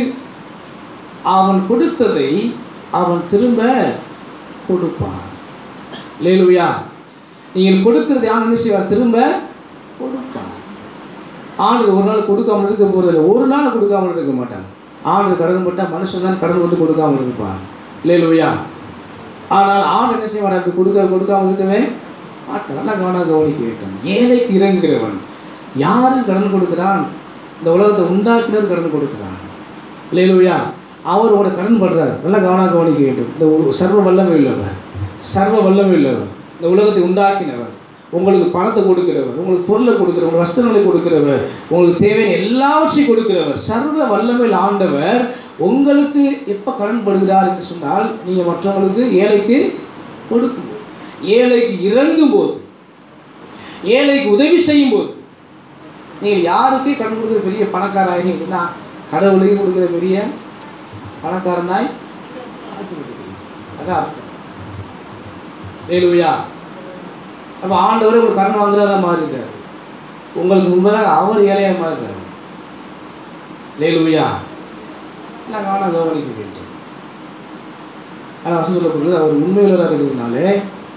அவன் கொடுத்ததை அவன் திரும்ப கொடுப்பான் லேலுயா நீங்கள் கொடுக்கிறது யார் என்ன செய்வார் திரும்ப கொடுப்பார் ஆண்டு ஒரு நாள் கொடுக்காமல் இருக்க போறதில்லை ஒரு நாள் கொடுக்காமல் இருக்க மாட்டாங்க ஆண்டு கடன் போட்டால் மனுஷன் தான் கடன் கொண்டு கொடுக்காமல் இருப்பார் லேலுயா ஆனால் ஆண் என்ன செய்வார் அப்படி கொடுக்க கொடுக்காமல் இருக்கவே மாட்டான் நல்லா கவனம் கவனிக்க வேண்டும் ஏழைக்கு இறங்குகிறவன் யாரு கடன் கொடுக்கிறான் இந்த உலகத்தை உண்டாக்கினர் கடன் கொடுக்கிறான் லேலுயா அவர் உங்களை கடன் படுறார் நல்லா கவனம் கவனிக்க வேண்டும் இந்த ஒரு சர்வ வல்லமை உள்ளவர் சர்வ வல்லமை உள்ளவர் இந்த உலகத்தை உண்டாக்கினவர் உங்களுக்கு பணத்தை கொடுக்கிறவர் உங்களுக்கு பொருளை கொடுக்கிறவர் உங்களுக்கு வஸ்திரங்களை கொடுக்கிறவர் உங்களுக்கு தேவையான எல்லாவற்றையும் கொடுக்கிறவர் சர்வ வல்லமையில் ஆண்டவர் உங்களுக்கு எப்போ கடன் படுகிறார் என்று சொன்னால் நீங்கள் மற்றவங்களுக்கு ஏழைக்கு கொடுக்கும்போது ஏழைக்கு இறங்கும் போது ஏழைக்கு உதவி செய்யும் போது நீங்கள் யாருக்கு கடன் கொடுக்குற பெரிய பணக்காராயிருந்தீங்கன்னா கடவுளையும் கொடுக்குற பெரிய பணக்காரனாய் ஆக்கி விடுகிறீர். அதான் அர்த்தம் வேலுவையா அப்போ ஆண்டவரே உங்களுக்கு கடன் வாங்குறதா மாறிட்டார் உங்களுக்கு முன்பதாக அவர் ஏழையாக மாறுறாரு லேலுவையா நான் கவனம் கவனிக்க வேண்டும் ஆனால் வசதி சொல்லப்படுறது அவர் உண்மையுள்ளதாக இருக்கிறதுனாலே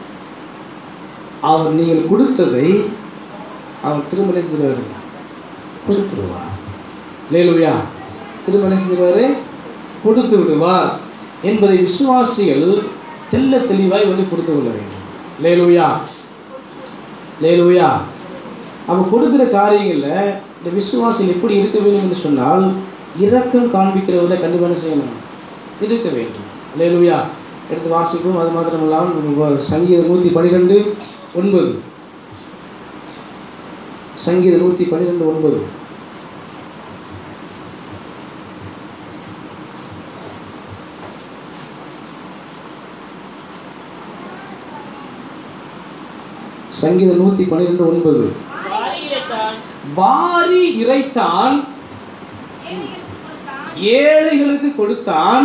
அவர் நீங்கள் கொடுத்ததை அவர் திரும்ப என்ன செஞ்சிருவாரு கொடுத்துருவார் லேலுயா திரும்ப என்ன செஞ்சிருவாரு கொடுத்து விடுவார் என்பதை விசுவாசிகள் தெல்ல தெளிவாய் வந்து கொடுத்து கொள்ள வேண்டும் லேலுயா லேலுயா நம்ம கொடுக்குற காரியங்களில் இந்த விசுவாசிகள் எப்படி இருக்க வேண்டும் என்று சொன்னால் இரக்கம் காண்பிக்கிறவரை கண்டிப்பாக என்ன செய்யணும் இருக்க வேண்டும் லேலுயா எடுத்து வாசிப்போம் அது மாத்திரம் இல்லாமல் சங்கீதம் நூற்றி பன்னிரெண்டு ஒன்பது சங்கீதம் நூற்றி பன்னிரெண்டு ஒன்பது சங்கீதம் நூற்றி பன்னிரெண்டு ஒன்பது வாரி இறைத்தான் வாரி இறைத்தான் ஏழைகளுக்கு கொடுத்தான்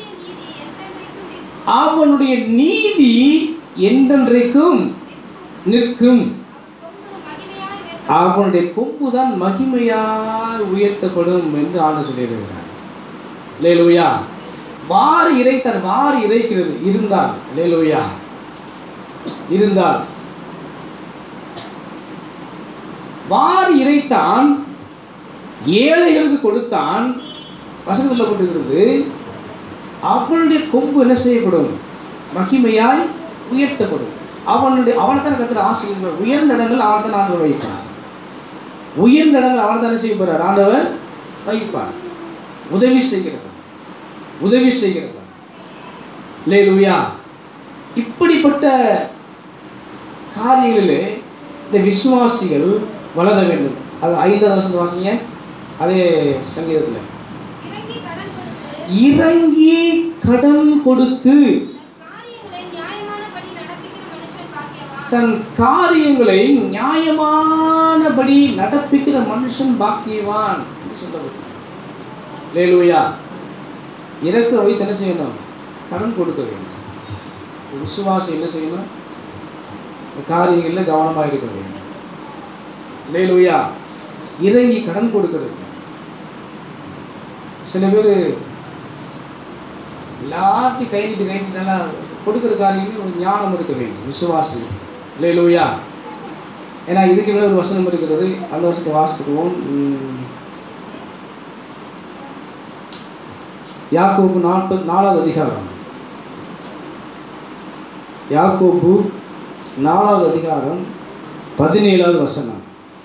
அவனுடைய நீதி என்றென்றைக்கும் நிற்கும் அவனுடைய கொம்பு தான் மகிமையால் உயர்த்தப்படும் என்று ஆண்டு சொல்லியிருக்கிறார் லேலுயா வாரி இறைத்தான் வாரி இறைக்கிறது இருந்தால் லேலுயா இருந்தால் வாரி இறைத்தான் ஏழைகளுக்கு கொடுத்தான் வசனம் சொல்லப்பட்டிருக்கிறது அவனுடைய கொம்பு என்ன செய்யப்படும் மகிமையாய் உயர்த்தப்படும் அவனுடைய அவனை தான் கத்துற ஆசிரியர் உயர்ந்த இடங்கள் அவன் தான் ஆண்டவர் வைப்பார் உயர்ந்த இடங்கள் அவன் தான் என்ன செய்ய போறார் ஆண்டவர் வைப்பார் உதவி செய்கிறவன் உதவி செய்கிறவன் லேலுயா இப்படிப்பட்ட காரியங்களிலே இந்த விசுவாசிகள் வளர வேண்டும் அது ஐந்தாவது வருஷத்து வாசிங்க அதே சங்கீதத்தில் இறங்கி கடன் கொடுத்து இறங்கி கடன் கொடுத்து தன் காரியங்களை தன் காரியங்களை நியாயமானபடி நடப்பிக்கிற மனுஷன் பாக்கியவான் நியாயமானபடி நடப்பிக்கிற மனுஷன் பாக்கியவான் என்று சொல்லப்பட்டு லேலூயா இறக்க வைத்து என்ன செய்யணும் கடன் கொடுக்க வேண்டும் ஒரு விசுவாசி என்ன செய்யணும் இந்த காரியங்களில் கவனமாக இருக்க வேண்டும் லேலூயா இறங்கி கடன் கொடுக்கிறது சில பேர் எல்லாத்தையும் கை நீட்டு கை நீட்டு நல்லா கொடுக்குற காரியங்கள் ஒரு ஞானம் இருக்க வேண்டும் விசுவாசி லேலூயா ஏன்னா இதுக்கு மேலே ஒரு வசனம் இருக்கிறது அந்த வசனத்தை வாசித்துக்குவோம் உம், யாக்கோபு நாற்பது நாலாவது அதிகாரம் யாக்கோபு நாலாவது அதிகாரம் பதினேழாவது வசனம்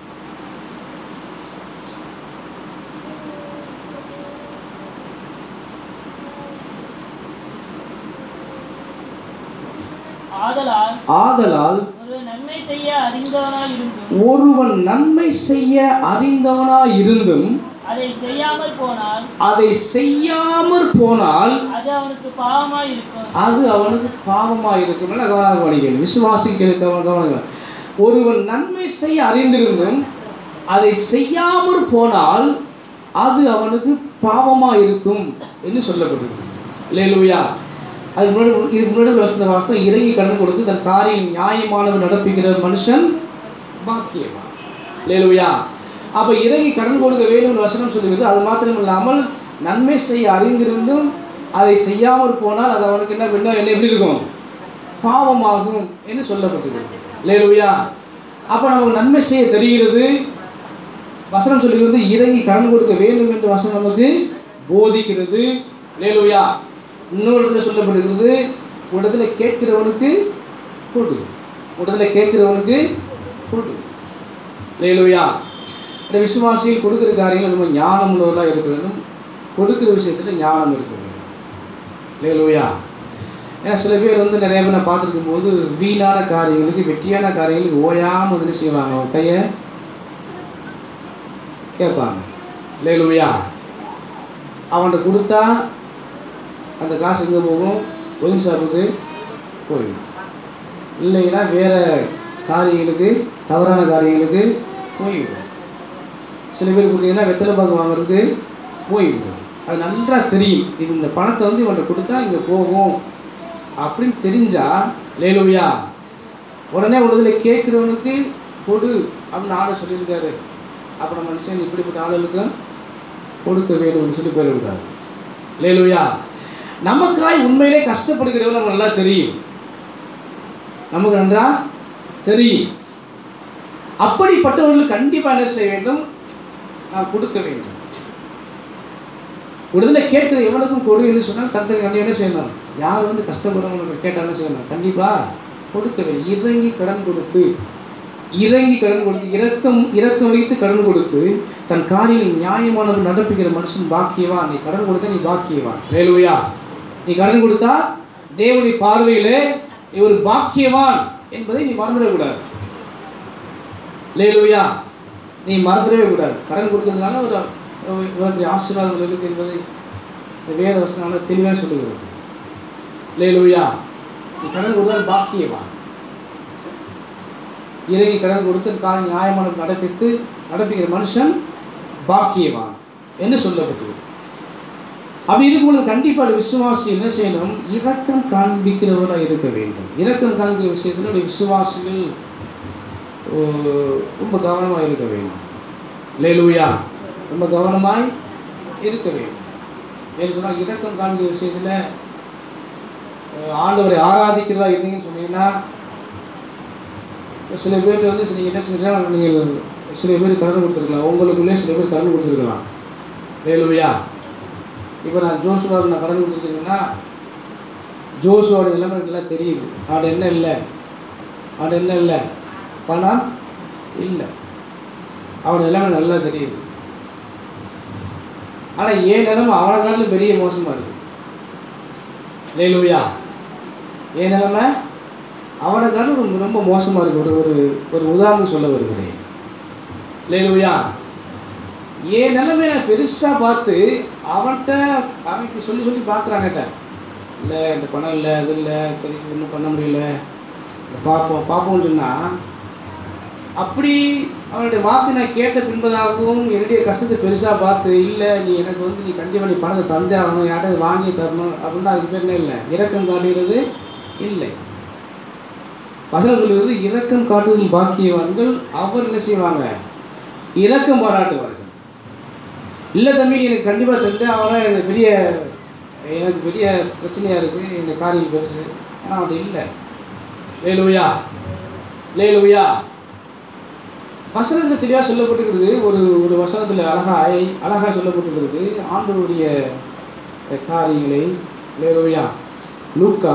ஆதலால் ஆதலால் ஒரு நன்மை செய்ய அறிந்தவனாய் இருந்தும் ஒருவன் நன்மை செய்ய அறிந்தவனாய் இருந்தும் அதை செய்யாமல் போனால் அதை செய்யாமற் போனால் அது அவனுக்கு பாவமாய் இருக்கும் அது அவனுக்கு பாவமாக இருக்கும் என கவனம் படிக்கணும் விசுவாசிக்க கவனம் ஒருவன் நன்மை செய்ய அறிந்திருந்தும் அதை செய்யாமற் போனால் அது அவனுக்கு பாவமாக இருக்கும் என்று சொல்லப்பட்டிருக்கு இல்லையா அதுக்கு முன்னாடி இதுக்கு முன்னாடி வசந்த வாசம் இறங்கி கடன் கொடுத்து தன் காரியம் நியாயமானவன் நடப்பிக்கிற மனுஷன் பாக்கியவான் இல்லையா அப்போ இறங்கி கடன் கொடுக்க வேண்டும் வசனம் சொல்லுகிறது அது மாத்திரம் இல்லாமல் நன்மை செய்ய அறிந்திருந்தும் அதை செய்யாமல் போனால் அது அவனுக்கு என்ன என்ன என்ன எப்படி இருக்கும் பாவமாகும் என்று சொல்லப்பட்டிருக்கு இல்லையா அப்போ நமக்கு நன்மை செய்ய தெரிகிறது வசனம் சொல்லுகிறது இறங்கி கடன் கொடுக்க வேண்டும் என்று வசனம் நமக்கு போதிக்கிறது லேலுயா இன்னொரு இடத்துல சொல்லப்படுகிறது ஒரு இடத்துல கேட்கிறவனுக்கு கொடு ஒரு இடத்துல கேட்கிறவனுக்கு கொடு லேலுயா இந்த விசுவாசியில் கொடுக்குற காரியங்கள் ரொம்ப ஞானம் உள்ளவர்களாக இருக்க வேண்டும் கொடுக்குற விஷயத்தில் ஞானம் இருக்க வேண்டும் லேலுயா ஏன்னா சில பேர் வந்து நிறைய பேர் நான் பார்த்துருக்கும் போது வீணான காரியங்களுக்கு வெற்றியான காரியங்களுக்கு ஓயாமல் வந்து என்ன செய்வாங்க அவங்க கையை கேட்பாங்க லேலுயா அவன்கிட்ட கொடுத்தா அந்த காசு எங்கே போகும் ஒயின் ஷாப்புக்கு போயிடும் இல்லைன்னா வேற காரியங்களுக்கு தவறான காரியங்களுக்கு போயிடும் சில பேர் கொடுத்தீங்கன்னா வெத்தலை பாக்கு வாங்குறதுக்கு போயிடும் அது நன்றாக தெரியும் இது இந்த பணத்தை வந்து இவன்கிட்ட கொடுத்தா இங்கே போகும் அப்படின்னு தெரிஞ்சா லேலுயா உடனே உடனே கேட்குறவனுக்கு கொடு அப்படின்னு ஆளை சொல்லியிருக்காரு அப்போ நம்ம மனுஷன் இப்படிப்பட்ட ஆளுகளுக்கு கொடுக்க வேணும்னு சொல்லி போயிருக்காரு லேலுயா நமக்காய் உண்மையிலே கஷ்டப்படுகிறவங்க நமக்கு நல்லா தெரியும் நமக்கு நன்றா தெரியும் அப்படிப்பட்டவர்களுக்கு கண்டிப்பாக என்ன செய்ய வேண்டும் நான் கொடுக்க வேண்டும் விடுதலை கேட்கிற எவனுக்கும் கொடு என்று சொன்னால் தந்தை கண்டிப்பாக என்ன செய்யணும் யார் வந்து கஷ்டப்படுறவங்களுக்கு கேட்டால் என்ன செய்யணும் கண்டிப்பாக கொடுக்க வேண்டும் இறங்கி கடன் கொடுத்து இறங்கி கடன் கொடுத்து இரக்கம் இரக்கம் வைத்து கடன் கொடுத்து தன் காரியம் நியாயமானவர் நடப்பிக்கிற மனுஷன் பாக்கியவான் நீ கடன் கொடுத்தா நீ பாக்கியவான் வேலுவையா நீ கடன் கொடுத்தா தேவனுடைய பார்வையிலே நீ ஒரு பாக்கியவான் என்பதை நீ மறந்துடக்கூடாது லேலுயா நீ மறந்துடவே கூடாது கடன் கொடுக்கறதுனால ஒரு ஒரு- இவருடைய ஆசீர்வாதங்கள் இருக்கு என்பதை இந்த வேத வசனம் தெளிவாக சொல்லுகிறது லேலுயா நீ கடன் கொடுத்தால் பாக்கியவான் இறங்கி கடன் கொடுத்து கால நியாயமான நடப்பித்து நடப்பிக்கிற மனுஷன் பாக்கியவான் என்று சொல்லப்பட்டது அப்படி இருக்கும்பொழுது கண்டிப்பாக விசுவாசி என்ன செய்யணும் இரக்கம் காண்பிக்கிறவராக இருக்க வேண்டும் இரக்கம் காண்பிக்கிற விஷயத்தில் நம்முடைய விசுவாசிகள் ஓ, ரொம்ப கவனமாக இருக்க வேண்டும் லேலூயா ரொம்ப கவனமாய் இருக்க வேண்டும் ஏன்னு சொன்னால் இரக்கம் காண்கிற விஷயத்தில் அஹ், ஆண்டவரை ஆராதிக்கிறதா இருந்தீங்கன்னு சொன்னீங்கன்னா சில பேர் வந்து சில என்ன செஞ்சால் நீங்கள் சில பேர் கடன் கொடுத்துருக்கலாம் உங்களுக்குள்ளே சில பேர் கடன் கொடுத்துருக்கலாம் லேலுவையா இப்போ நான் ஜோசுவாவுக்கு நான் கடன் கொடுத்துருக்கீங்கன்னா ஜோசுவோட நிலைமை எனக்கு எல்லாம் தெரியுது அவட என்ன இல்லை அவட என்ன இல்லை பணம் இல்லை அவனோட நிலைமை நல்லா தெரியுது ஆனால் ஏன் நிலைமை அவனை காட்டிலும் பெரிய மோசமாக இருக்கு லேலுவையா ஏன் நிலைமை அவனை காட்டிலும் ரொம்ப ரொம்ப மோசமாக இருக்கு ஒரு ஒரு ஒரு உதாரணம் சொல்ல வருகிறேன் லேலுயா என் நிலைமை நான் பெருசாக பார்த்து அவன்கிட்ட அவனுக்கு சொல்லி சொல்லி பார்க்குறாங்கட்ட இல்லை இந்த பணம் இல்லை அது இல்லை இப்போதைக்கு ஒன்றும் பண்ண முடியல இதை பார்ப்போம் பார்ப்போம்னு சொன்னால் அப்படி அவனுடைய வார்த்தை நான் கேட்ட பின்பதாகவும் என்னுடைய கஷ்டத்தை பெருசாக பார்த்து இல்லை நீ எனக்கு வந்து நீ கண்டிப்பாக நீ பணத்தை தந்தே ஆகணும் யார்கிட்ட வாங்கி தரணும் அப்படின்னா அதுக்கு பேர் என்ன இல்லை இரக்கம் காட்டுகிறது இல்லை வசனம் சொல்லுகிறது இரக்கம் காட்டுவதில் பாக்கியவான்கள் அவர் என்ன செய்வாங்க இரக்கம் பாராட்டுவார்கள் இல்லை தம்பி நீ எனக்கு கண்டிப்பாக தந்து அவனா எனக்கு பெரிய எனக்கு பெரிய பிரச்சனையாக இருக்குது இந்த காரியம் பெருசு ஆனால் அவன்கிட்ட இல்லை லேலுயா லேலுயா வசனத்தில் தெளிவாக சொல்லப்பட்டிருக்கிறது ஒரு ஒரு வசனத்தில் அழகாய் அழகாக சொல்லப்பட்டிருக்கிறது ஆண்டவருடைய காரியங்களை லேலுயா லூக்கா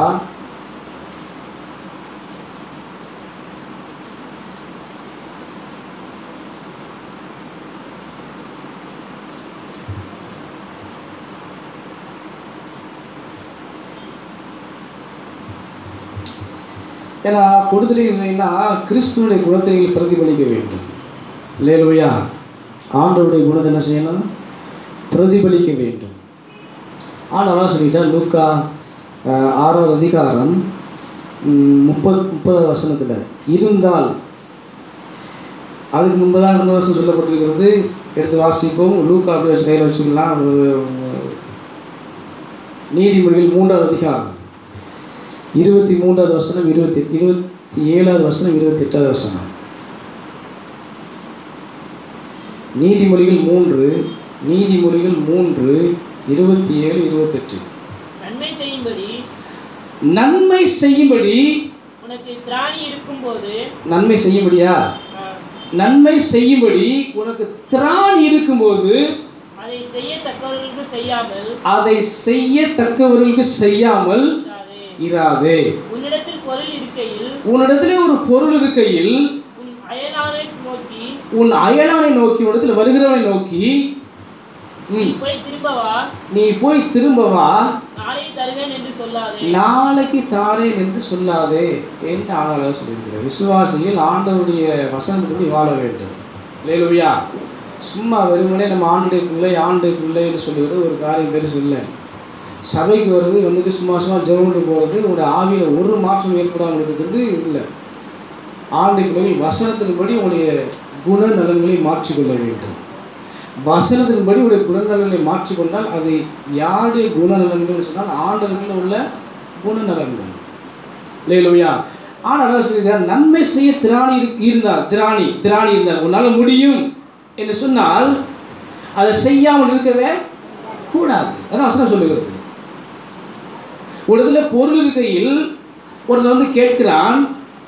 ஏன்னா கொடுத்துட்டீங்கன்னா கிறிஸ்துவனுடைய குணத்தை நீங்கள் பிரதிபலிக்க வேண்டும் லேலுயா ஆண்டவருடைய குணத்தை என்ன செய்யணும் பிரதிபலிக்க வேண்டும் ஆண்டவராக சொல்லிட்டா லூக்கா அஹ், ஆறாவது அதிகாரம் ம், முப்பது முப்பதாவது வசனத்தில் இருந்தால் அதுக்கு முன்பதாக இன்னொரு வருஷம் சொல்லப்பட்டிருக்கிறது எடுத்து வாசிப்போம் லூக்கா அப்படி வச்சு கையில் வச்சுக்கலாம் ஒரு- நீதிமொழிகள் மூன்றாவது அதிகாரம் இருபத்தி மூன்றாவது வசனம் இருபத்தி இருபத்தி ஏழாவது வசனம் இருபத்தி எட்டாவது வசனம் நீதிமொழிகள் மூன்று நீதிமொழிகள் மூன்று இருபத்தி ஏழு இருபத்தெட்டு நன்மை செய்யும்படி நன்மை செய்யும்படி உனக்கு திராணி இருக்கும்போது நன்மை செய்யும்படியா ஆஹ், நன்மை செய்யும்படி உனக்கு திராணி இருக்கும்போது அதை செய்யத்தக்கவர்களுக்கு செய்யாமல் அதை செய்யத்தக்கவர்களுக்கு செய்யாமல் இராதே. இராதே உன்னிடத்தில் பொருள் இருக்கையில் உன்னிடத்திலே ஒரு பொருள் இருக்கையில் உன் அயலாரை நோக்கி உன் அயலானை நோக்கி உன்னிடத்தில் வருகிறவனை நோக்கி நீ ம், போய் திரும்ப வா நீ போய் திரும்ப வா நாளை தருவேன் என்று சொல்லாதே நாளைக்கு தாரேன் என்று சொல்லாதே என்று ஆளாளர் சொல்லியிருக்கிறார் விசுவாசிகள் ஆண்டவருடைய வசனத்துப்படி வாழ வேண்டும் லேலுயா சும்மா வெறுமனே நம்ம ஆண்டுடைய பிள்ளை ஆண்டு பிள்ளை என்று சொல்லுகிறது ஒரு காரியம் பெருசு இல்லை சபைக்கு வர்றது வந்துட்டு சும்மா சும்மா ஜெவனுக்கு போகிறது உங்களுடைய ஆவியில் ஒரு மாற்றம் ஏற்படாமல் இருக்கிறது இல்லை ஆண்டு பிள்ளைகள் வசனத்தின்படி உங்களுடைய குணநலன்களை மாற்றிக்கொள்ள வேண்டும் வசனத்தின்படி உடைய குணநலன்களை மாற்றிக்கொண்டால் அது யாருடைய குணநலன்கள் சொன்னால் ஆண்டவர்கள் உள்ள குணநலன்கள் லேலுயா ஆனால் சொல்கிறார் நன்மை செய்ய திராணி இரு- இருந்தார் திராணி திராணி இருந்தார் உன்னால் முடியும் என்று சொன்னால் அதை செய்யாமல் இருக்கவே கூடாது அதான் வசனம் சொல்லுகிறது ஒரு இடத்துல பொருள் இருக்கையில் ஒருத்தன் வந்து கேட்கிறான்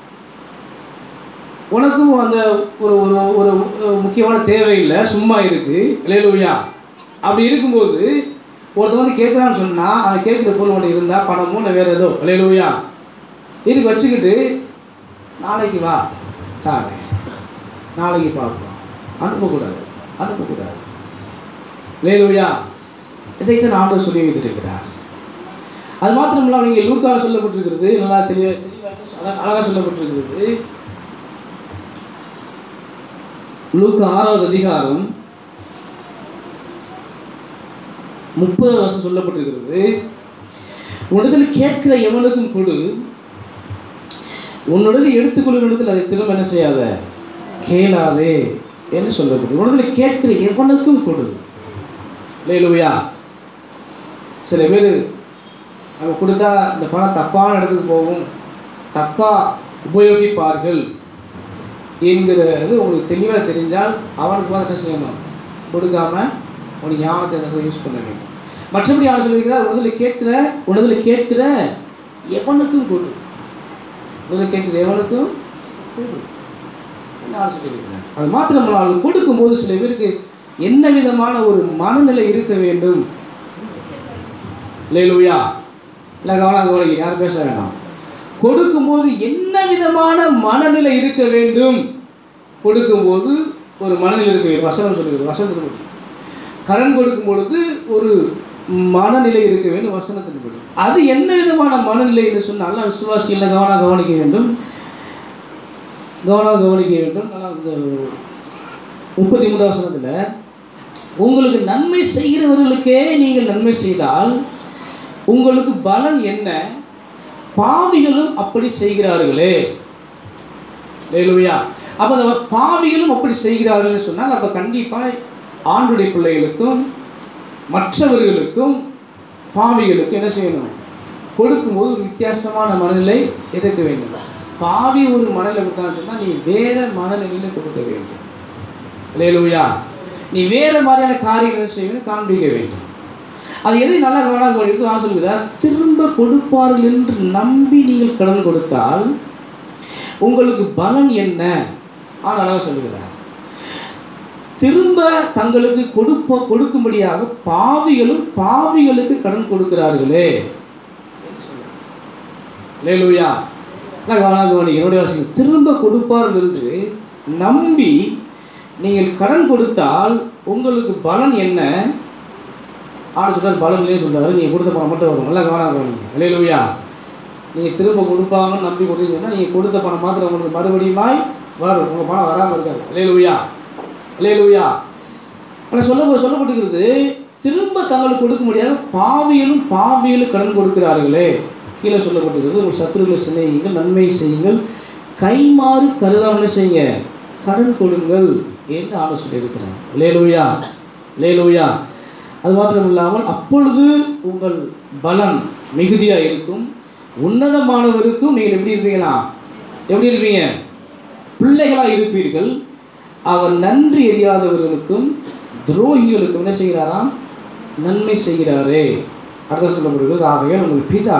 உனக்கும் அந்த ஒரு ஒரு ஒரு முக்கியமான தேவை இல்லை சும்மா இருக்கு லேலுயா அப்படி இருக்கும்போது ஒருத்தன் வந்து கேட்குறான்னு சொன்னால் அவன் கேட்குற பொருள் ஒன்று இருந்தால் பணமோ இல்லை வேறு ஏதோ லேலுயா இதுக்கு வச்சுக்கிட்டு நாளைக்கு வா தாரேன் நாளைக்கு பார்ப்போம் அனுப்பக்கூடாது அனுப்பக்கூடாது லேலுயா இதை தான் ஆண்டவர் சொல்லி வைத்திருக்கிறார் அது மாத்திரம் இல்லாமல் நீங்கள் லூக்காவில் சொல்லப்பட்டிருக்கிறது நல்லா தெளிவ தெளிவாக அழகாக சொல்லப்பட்டிருக்கிறது லூக்கா ஆறாவது அதிகாரம் முப்பது வருஷம் சொல்லப்பட்டிருக்கிறது உன்னிடத்தில் கேட்கிற எவனுக்கும் கொடு உன்னிடத்தில் எடுத்துக்கொள்ளும் இடத்தில் அதை திரும்ப என்ன செய்யாத கேளாதே என்று சொல்லப்பட்டது உன்னிடத்தில் கேட்கிற எவனுக்கும் கொடு லேலுயா சில பேர் நம்ம கொடுத்தா இந்த பணம் தப்பான இடத்துக்கு போகும் தப்பாக உபயோகிப்பார்கள் என்கிறது உங்களுக்கு தெளிவாக தெரிஞ்சால் அவனுக்கு பார்த்து என்ன செய்யணும் கொடுக்காம உனக்கு ஞானத்தை நல்லா யூஸ் பண்ண வேண்டும் மற்றபடி அவன் சொல்லியிருக்கிறார் உணதில் கேட்கிற உணதில் கேட்கிற எவனுக்கும் கொடு உணதில் கேட்கிற எவனுக்கும் கொடு என்று ஆண்டவர் சொல்லியிருக்கிறார். அது மாத்திரமல்லாமல் கொடுக்கும்போது சில பேருக்கு என்ன விதமான ஒரு மனநிலை இருக்க வேண்டும் லேலுயா இல்லை கவனம் கவனிக்க யாரும் பேச வேண்டாம் கொடுக்கும்போது என்ன விதமான மனநிலை இருக்க வேண்டும் கொடுக்கும்போது ஒரு மனநிலை இருக்க வேண்டும் வசனம் சொல்லுகிறது வசனத்தின்படி கடன் கொடுக்கும் பொழுது ஒரு மனநிலை இருக்க வேண்டும் வசனத்தின்படி அது என்ன விதமான மனநிலை என்று சொன்னால் விசுவாசியில் கவனம் கவனிக்க வேண்டும் கவனம் கவனிக்க வேண்டும் நல்லா இந்த முப்பத்தி மூன்றாம் வசனத்தில் உங்களுக்கு நன்மை செய்கிறவர்களுக்கே நீங்கள் நன்மை செய்தால் உங்களுக்கு பலன் என்ன பாவிகளும் அப்படி செய்கிறார்களே லேலுயா அப்போ அந்த பாவிகளும் அப்படி செய்கிறார்கள்னு சொன்னால் அப்போ கண்டிப்பாக ஆண்டுடைய பிள்ளைகளுக்கும் மற்றவர்களுக்கும் பாவிகளுக்கும் என்ன செய்யணும் கொடுக்கும்போது ஒரு வித்தியாசமான மனநிலை எதிர்க்க வேண்டும் பாவி ஒரு மனநிலை கொடுத்தான்னு சொன்னால் நீ வேற மனநிலையில் கொடுக்க வேண்டும் லேலுயா நீ வேற மாதிரியான காரியங்களை செய்யணும் காண்பிக்க வேண்டும் அது எது நல்லா கவனம் எடுத்து நான் சொல்கிறார் திரும்ப கொடுப்பார்கள் என்று நம்பி நீங்கள் கடன் கொடுத்தால் உங்களுக்கு பலன் என்ன ஆனால் சொல்லுகிறார் திரும்ப தங்களுக்கு கொடுப்ப கொடுக்கும்படியாக பாவிகளும் பாவிகளுக்கு கடன் கொடுக்கிறார்களே லேலுயா நான் கவனம் கவனிக்க என்னுடைய வாசிங்க திரும்ப கொடுப்பார்கள் என்று நம்பி நீங்கள் கடன் கொடுத்தால் உங்களுக்கு பலன் என்ன ஆடு சொல்றாரு பலன் இல்லையே சொல்றாரு நீங்கள் கொடுத்த பணம் மட்டும் வரும் நல்லா கவனம் கவனிங்க லேலுயா நீங்கள் திரும்ப கொடுப்பாங்கன்னு நம்பி கொடுத்தீங்கன்னா நீங்கள் கொடுத்த பணம் மாத்திரம் உங்களுக்கு மறுபடியுமாய் வரும் உங்கள் பணம் வராமல் இருக்காது லேலுயா லேலுயா ஆனால் சொல்ல சொல்லப்பட்டிருக்கிறது திரும்ப தங்களுக்கு கொடுக்க முடியாத பாவியலும் பாவியலும் கடன் கொடுக்கிறார்களே கீழே சொல்லப்பட்டிருக்கிறது உங்கள் சத்துருகளை சிநேகிங்கள் நன்மை செய்யுங்கள் கைமாறு கருதாமல் செய்யுங்க கடன் கொடுங்கள் என்று ஆண்டு சொல்லியிருக்கிறார் லேலுயா லேலுயா அது மாத்திரம் இல்லாமல் அப்பொழுது உங்கள் பலன் மிகுதியாக இருக்கும் உன்னதமானவருக்கும் நீங்கள் எப்படி இருப்பீங்களா எப்படி இருப்பீங்க பிள்ளைகளாக இருப்பீர்கள் அவர் நன்றி எறியாதவர்களுக்கும் துரோகிகளுக்கும் என்ன செய்கிறாராம் நன்மை செய்கிறாரே அடுத்த சொல்லப்படுகிறது ஆகையால் உங்கள் பிதா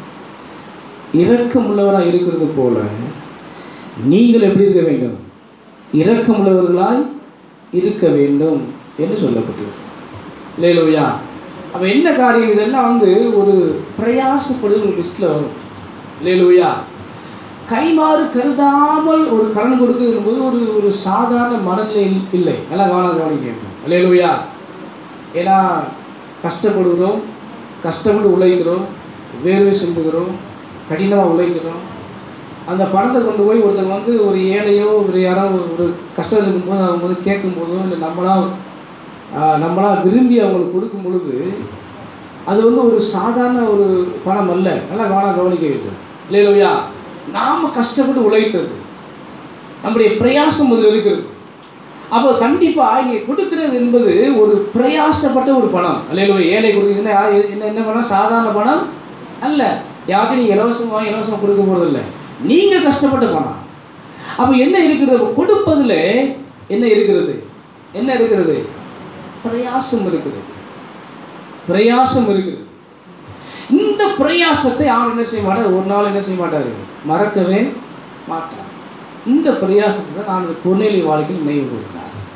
இரக்கமுள்ளவராக இருக்கிறது போல நீங்கள் எப்படி இருக்க வேண்டும் இரக்கமுள்ளவர்களாய் இருக்க வேண்டும் என்று சொல்லப்பட்டிருக்கு லேலோயா அப்போ என்ன காரியம் இதெல்லாம் வந்து ஒரு பிரயாசப்படுது ஒரு லிஸ்ட்டில் வரும் லேலோயா கைமாறு கருதாமல் ஒரு கடன் கொடுக்குறது போது ஒரு ஒரு சாதாரண மனநிலை இல்லை நல்லா கவனம் கவனிக்க வேண்டும் லேலோயா ஏன்னா கஷ்டப்படுகிறோம் கஷ்டப்பட்டு உழைக்கிறோம் வேர்வை சிந்துகிறோம் கடினமாக உழைக்கிறோம் அந்த பணத்தை கொண்டு போய் ஒருத்தங்க வந்து ஒரு ஏழையோ ஒரு யாரோ ஒரு கஷ்டம் இருக்கும்போது அவங்க வந்து கேட்கும்போதோ இல்லை நம்மளா ஆஹ், நம்மளா விரும்பி அவங்களுக்கு கொடுக்கும் பொழுது அது வந்து ஒரு சாதாரண ஒரு பணம் அல்ல நல்லா கவனம் கவனிக்க வேண்டும் இல்லையா நாம் கஷ்டப்பட்டு உழைத்தது நம்முடைய பிரயாசம் அதில் இருக்கிறது அப்போ கண்டிப்பாக இங்கே கொடுக்கிறது என்பது ஒரு பிரயாசப்பட்ட ஒரு பணம் அல்லையில ஏழை கொடுக்குறீங்கன்னா யார் என்ன என்ன பணம் சாதாரண பணம் அல்ல யாருக்கும் நீங்கள் இலவசமாக இலவசம் கொடுக்க போகிறதில்ல நீங்கள் கஷ்டப்பட்ட பணம் அப்போ என்ன இருக்கிறது அப்போ கொடுப்பதில் என்ன இருக்கிறது என்ன இருக்கிறது பிரயாசம் இருக்குது பிரயாசம் இருக்குது இந்த பிரயாசத்தை அவன் என்ன செய்ய மாட்டார் ஒரு நாள் என்ன செய்ய மாட்டார் மறக்கவே மாட்டார் இந்த பிரயாசத்தை தான் நான் பொன்னேலி வாழ்க்கையில் நினைவு கொடுத்தார்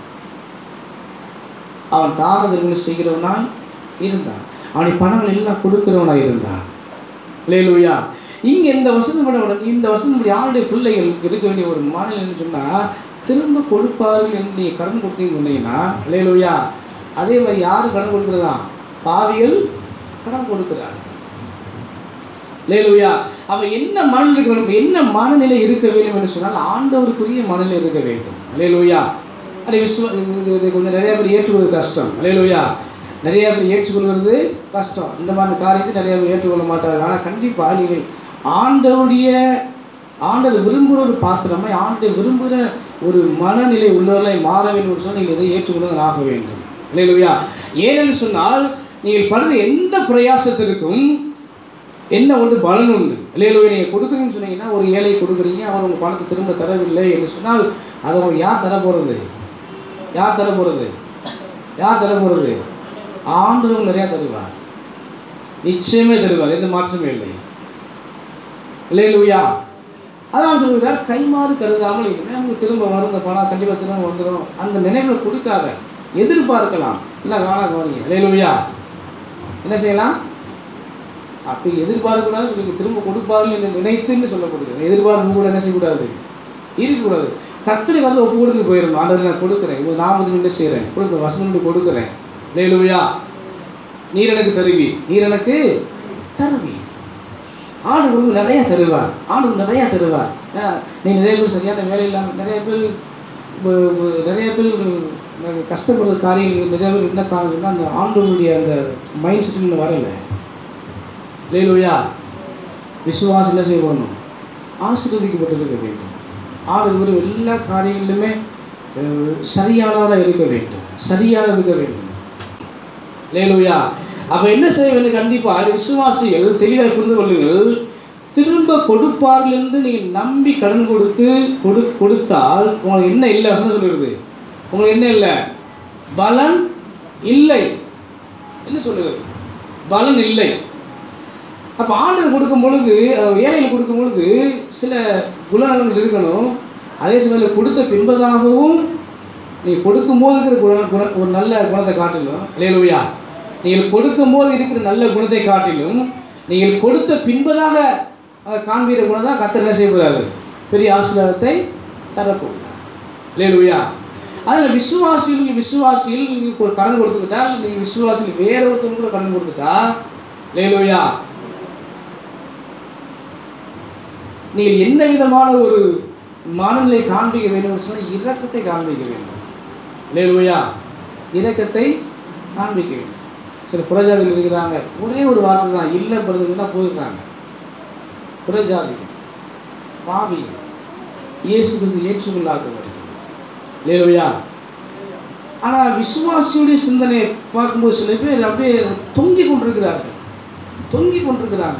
அவன் தாமதங்களை செய்கிறவனாய் இருந்தான் அவனை பணங்கள் எல்லாம் கொடுக்கிறவனாய் இருந்தான் லேலுயா இங்கே இந்த வசனம் பண்ண இந்த வசனம் இப்படி ஆளுடைய பிள்ளைகளுக்கு இருக்க வேண்டிய ஒரு மாநிலம் சொன்னால் திரும்ப கொடுப்பார்கள் என்று நீங்கள் கடன் கொடுத்தீங்கன்னு சொன்னீங்கன்னா லேலுயா அதே மாதிரி யார் கடன் கொடுக்குறதா பாவிகள் கடன் கொடுக்குறாங்க லேலுயா அவ என்ன மனநிலை இருக்க வேண்டும் என்ன மனநிலை இருக்க வேண்டும் என்று சொன்னால் ஆண்டவருக்குரிய மனநிலை இருக்க வேண்டும் லேலுயா அது விஸ்வ இது- இது கொஞ்சம் நிறைய பேர் ஏற்றுக்கொள்வது கஷ்டம் லேலுயா நிறைய பேர் ஏற்றுக்கொள்வது கஷ்டம் இந்த மாதிரி காரியத்தை நிறைய பேர் ஏற்றுக்கொள்ள மாட்டார்கள் ஆனால் கண்டிப்பாக நீங்கள் ஆண்டவருடைய ஆண்டவர் விரும்புகிற ஒரு பாத்திரமை ஆண்டை விரும்புகிற ஒரு மனநிலை உள்ளவர்களை மாற வேண்டும் என்று சொன்னால் நீங்கள் இதை ஏற்றுக்கொண்டு ஆக வேண்டும் இல்லையா ஏனென்று சொன்னால் நீங்கள் படுற எந்த பிரயாசத்திற்கும் என்ன ஒன்று பலன் உண்டு இல்லையிலோ நீங்கள் கொடுக்குறீங்கன்னு சொன்னீங்கன்னா ஒரு ஏழை கொடுக்குறீங்க அவர் உங்கள் பணத்தை திரும்ப தரவில்லை என்று சொன்னால் அதை அவங்க யார் தர போகிறது யார் தர போகிறது யார் தர போகிறது ஆண்டவங்க நிறையா தருவார் நிச்சயமே தருவார் எந்த மாற்றமே இல்லை இல்லையிலுயா அதான் சொல்கிறார் கைமாறு கருதாமல் இனிமேல் அவங்க திரும்ப வரும் இந்த பணம் கண்டிப்பாக திரும்ப வந்துடும் அந்த நினைவுகளை கொடுக்காத எதிர்பார்க்கலாம் இல்லை காணா கவனிங்க இல்லையிலுயா என்ன செய்யலாம் அப்படி எதிர்பார்க்கக்கூடாது சொல்லி திரும்ப கொடுப்பார்கள் என்று நினைத்துன்னு சொல்லப்படுகிறது எதிர்பார்ப்பு கூட என்ன செய்யக்கூடாது இருக்கக்கூடாது கத்திரி வந்து ஒப்பு கொடுத்துட்டு போயிடணும் ஆண்டவர் நான் கொடுக்குறேன் உங்கள் நாமத்தில் என்ன செய்கிறேன் கொடுக்க வசனம் கொடுக்குறேன் லேலுவையா நீர் எனக்கு தருவி நீர் எனக்கு தருவி ஆண்டு உங்களுக்கு நிறைய தருவார் ஆண்டு நிறைய தருவார் ஏன்னா, நீ நிறைய பேர் சரியான வேலை இல்லாமல் நிறைய பேர் இப்போ இப்போ நிறைய பேர் நாங்கள் கஷ்டப்படுற காரியங்கள் நிறைய பேர் என்ன காரணம்னா அந்த ஆண்டவருடைய அந்த மைண்ட் செட்டில் வரலை லேலுயா விசுவாசம் என்ன செய்ய பண்ணணும் ஆசீர்வதிக்கப்பட்டிருக்க வேண்டும் ஆண்டவர் எல்லா காரியங்களிலுமே அஹ், சரியானவராக இருக்க வேண்டும் சரியாக இருக்க வேண்டும் லேலுயா அப்போ என்ன செய்ய வேண்டும் கண்டிப்பாக விசுவாசிகள் தெளிவாக புரிந்து கொள்ளுங்கள் திரும்ப கொடுப்பார்கள் என்று நீங்கள் நம்பி கடன் கொடுத்து கொடு கொடுத்தால் உங்களுக்கு என்ன இல்லை வசனம் சொல்லுறது உங்களுக்கு என்ன இல்லை பலன் இல்லை என்ன சொல்லுகிறது பலன் இல்லை அப்போ ஆர்டர் கொடுக்கும் பொழுது அஹ், ஏழைகள் கொடுக்கும் பொழுது சில குணநலங்கள் இருக்கணும் அதே சமயத்தில் கொடுத்த பின்பதாகவும் நீங்கள் கொடுக்கும்போது இருக்கிற குண குண ஒரு நல்ல குணத்தை காட்டிலும் இல்லையா நீங்கள் கொடுக்கும்போது இருக்கிற நல்ல குணத்தை காட்டிலும் நீங்கள் கொடுத்த பின்பதாக அதை காண்பிக்கிற குணம் தான் கத்தர் என்ன செய்யக்கூடாது பெரிய ஆசீர்வாதத்தை தரப்போகிறார் இல்லையா அதில் விசுவாசிகள் விசுவாசிகள் நீங்கள் ஒரு கடன் கொடுத்துக்கிட்டால் நீங்கள் விசுவாசிகள் வேற ஒருத்தவங்க கூட கடன் கொடுத்துட்டா லேலுயா நீங்கள் என்ன விதமான ஒரு மனநிலை காண்பிக்க வேண்டும் என்று சொன்னால் இரக்கத்தை காண்பிக்க வேண்டும் லேலுயா இரக்கத்தை காண்பிக்க வேண்டும் சில புறஜாதிகள் இருக்கிறாங்க ஒரே ஒரு வார்த்தை தான் இல்லை பிறகுன்னா போயிருக்காங்க புறஜாதிகள் பாவிகள் இயேசு கிறிஸ்து ஏற்றுக்கொள்ளாதவர்கள் லேலுயா ஆனால் விசுவாசியுடைய சிந்தனையை பார்க்கும்போது சில பேர் அப்படியே தொங்கி கொண்டிருக்கிறார்கள் தொங்கி கொண்டிருக்கிறாங்க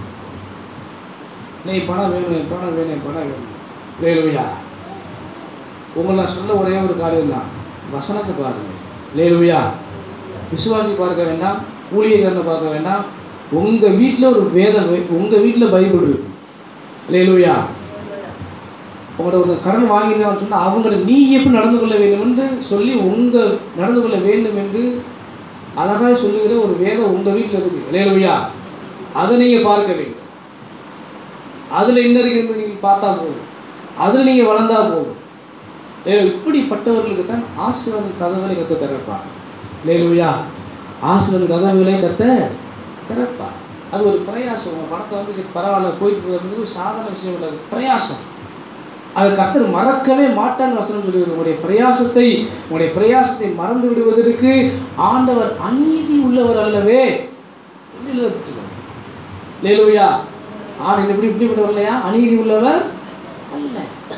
நீ பணம் வேணும் என் பணம் வேணும் என் பணம் வேணும் லேலுயா உங்களை நான் சொல்ல ஒரே ஒரு காரியம் தான் வசனத்தை பாருங்க லேலுயா விசுவாசி பார்க்க வேண்டாம் ஊழியக்காரனை பார்க்க வேண்டாம் உங்கள் வீட்டில் ஒரு வேதம் உங்கள் வீட்டில் பைபிள் இருக்கு லேலுயா உங்களோட ஒரு கடன் வாங்கினான்னு சொன்னால் அவங்களை நீ எப்படி நடந்து கொள்ள வேண்டும் என்று சொல்லி உங்கள் நடந்து கொள்ள வேண்டும் என்று அழகாக சொல்லுகிற ஒரு வேதம் உங்கள் வீட்டில் இருக்கு லேலுயா அதை நீங்கள் பார்க்க வேண்டும் அதில் என்ன இருக்கு என்று நீங்கள் பார்த்தா போதும் அதில் நீங்கள் வளர்ந்தா போதும் ஏ, இப்படிப்பட்டவர்களுக்கு தான் ஆசீர்வாத கதவுகளை கற்று திறப்பார் லேலுயா ஆசீர்வாத கதவுகளை கத்த திறப்பார் அது ஒரு பிரயாசம் உங்கள் பணத்தை வந்து சரி பரவாயில்ல போயிட்டு போகிறது ஒரு சாதாரண விஷயம் இல்லை அது பிரயாசம் அது கத்தர் மறக்கவே மாட்டான்னு வசனம் சொல்லி உங்களுடைய பிரயாசத்தை உங்களுடைய பிரயாசத்தை மறந்து விடுவதற்கு ஆண்டவர் அநீதி உள்ளவர் அல்லவே என்று எழுதப்பட்டிருக்கிறது. லேலுயா ஆண் இப்படி இப்படிப்பட்டவர் இல்லையா அநீதி உள்ளவர் அல்ல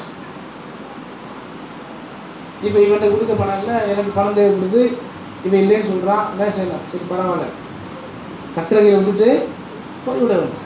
இப்போ இவன்கிட்ட கொடுக்க பணம் இல்லை எனக்கு பணம் தேவைப்படுது இவன் இல்லைன்னு சொல்கிறான் என்ன செய்யலாம் சரி பரவாயில்ல கத்திரகையை விட்டுட்டு போய்விட வேண்டும்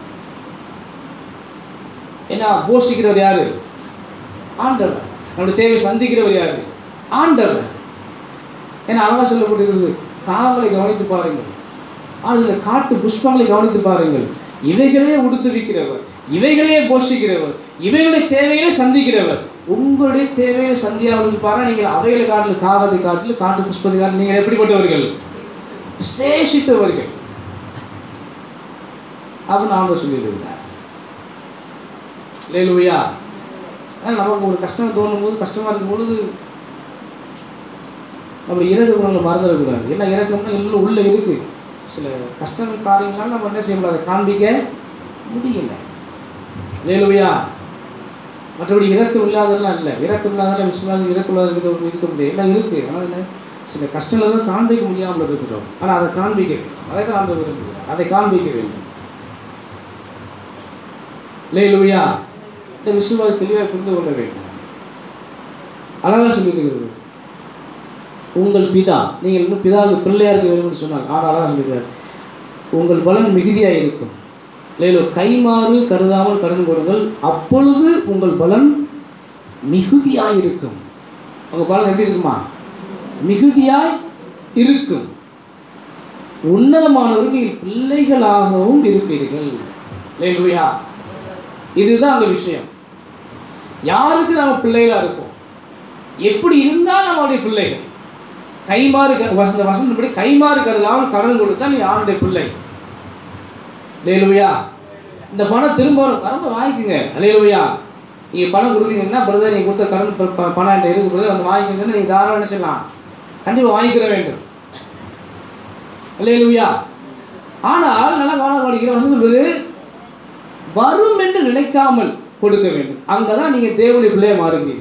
ஏன்னா போஷிக்கிறவர் யாரு ஆண்டவர் நம்முடைய தேவையை சந்திக்கிறவர் யாரு ஆண்டவர் ஏன்னா அழகா சொல்லப்பட்டிருக்கிறது காவலை கவனித்து பாருங்கள் ஆனால் காட்டு புஷ்பங்களை கவனித்து பாருங்கள் இவைகளே உடுத்துவிக்கிறவர் இவைகளே போஷிக்கிறவர் இவைகளுடைய தேவைகளை சந்திக்கிறவர் உங்களுடைய தேவையை சந்தியாவில் பாரு நீங்கள் அவைகளை காட்டில் காவதை காட்டில் காட்டு புஷ்பத்தை காட்டில் நீங்கள் எப்படிப்பட்டவர்கள் விசேஷித்தவர்கள் அப்படின்னு ஆண்டவர் சொல்லியிருக்கிறார் லேலுயா ஆனால் நமக்கு ஒரு கஷ்டம் தோணும் போது கஷ்டமாக இருக்கும் பொழுது நம்ம இறக்க குணங்களை மறந்துடக்கூடாது எல்லாம் இறக்கம்னா எல்லாம் உள்ளே இருக்குது சில கஷ்டம் காரியங்களால நம்ம என்ன செய்யக்கூடாது காண்பிக்க முடியல லேலுயா மற்றபடி இறக்கம் இல்லாததெல்லாம் இல்லை இறக்கம் இல்லாதெல்லாம் விசுவாசம் இறக்கம் இல்லாத இருக்க இருக்க முடியாது எல்லாம் இருக்குது ஆனால் என்ன சில கஷ்டங்களை தான் காண்பிக்க முடியாமல் இருக்கிறோம் ஆனால் அதை காண்பிக்க வேண்டும் அதை தான் ஆண்டு விரும்புகிறோம் அதை காண்பிக்க வேண்டும் லேலுயா இந்த விசுவாச தெளிவாக புரிந்து கொள்ள வேண்டும் அழகாக சொல்லியிருக்கிறது உங்கள் பிதா நீங்கள் இன்னும் பிதாவுக்கு பிள்ளையாக இருக்க வேண்டும்னு சொன்னாங்க ஆனால் அழகாக சொல்லியிருக்கார் உங்கள் பலன் மிகுதியாக இருக்கும் லேலோ கைமாறு கருதாமல் கடன் கொடுங்கள் அப்பொழுது உங்கள் பலன் மிகுதியாக இருக்கும் உங்கள் பலன் எப்படி இருக்குமா மிகுதியாய் இருக்கும் உன்னதமானவர்கள் நீங்கள் பிள்ளைகளாகவும் இருப்பீர்கள் லேலுயா இதுதான் அந்த விஷயம் யாருக்கு நம்ம பிள்ளைகளா இருப்போம் எப்படி இருந்தால் நம்மளுடைய பிள்ளைகள் கைமாறு க- வசந்த வசந்தப்படி கைமாறு கருதாமல் கடன் கொடுத்தா நீ ஆணுடைய பிள்ளை லேலுயா இந்த பணம் திரும்ப வரும் பரம்ப வாங்கிக்கோங்க லேலுயா நீங்கள் பணம் கொடுக்குறீங்கன்னா பிரதர் நீங்கள் கொடுத்த கடன் ப- ப- பணம் என்கிட்ட இருக்கு பிரதர் வந்து வாங்கிக்கோங்கன்னு நீங்கள் தாராளம் என்ன செய்யலாம் கண்டிப்பாக வாங்கிக்கிற வேண்டும் லேலுயா ஆனால் நல்லா கவனம் படிக்கிற வசனம் சொல்லுது வரும் என்று நினைக்காமல் கொடுக்க வேண்டும் அங்கே தான் நீங்கள் தேவனுடைய பிள்ளையை மாறுகிறீர்கள்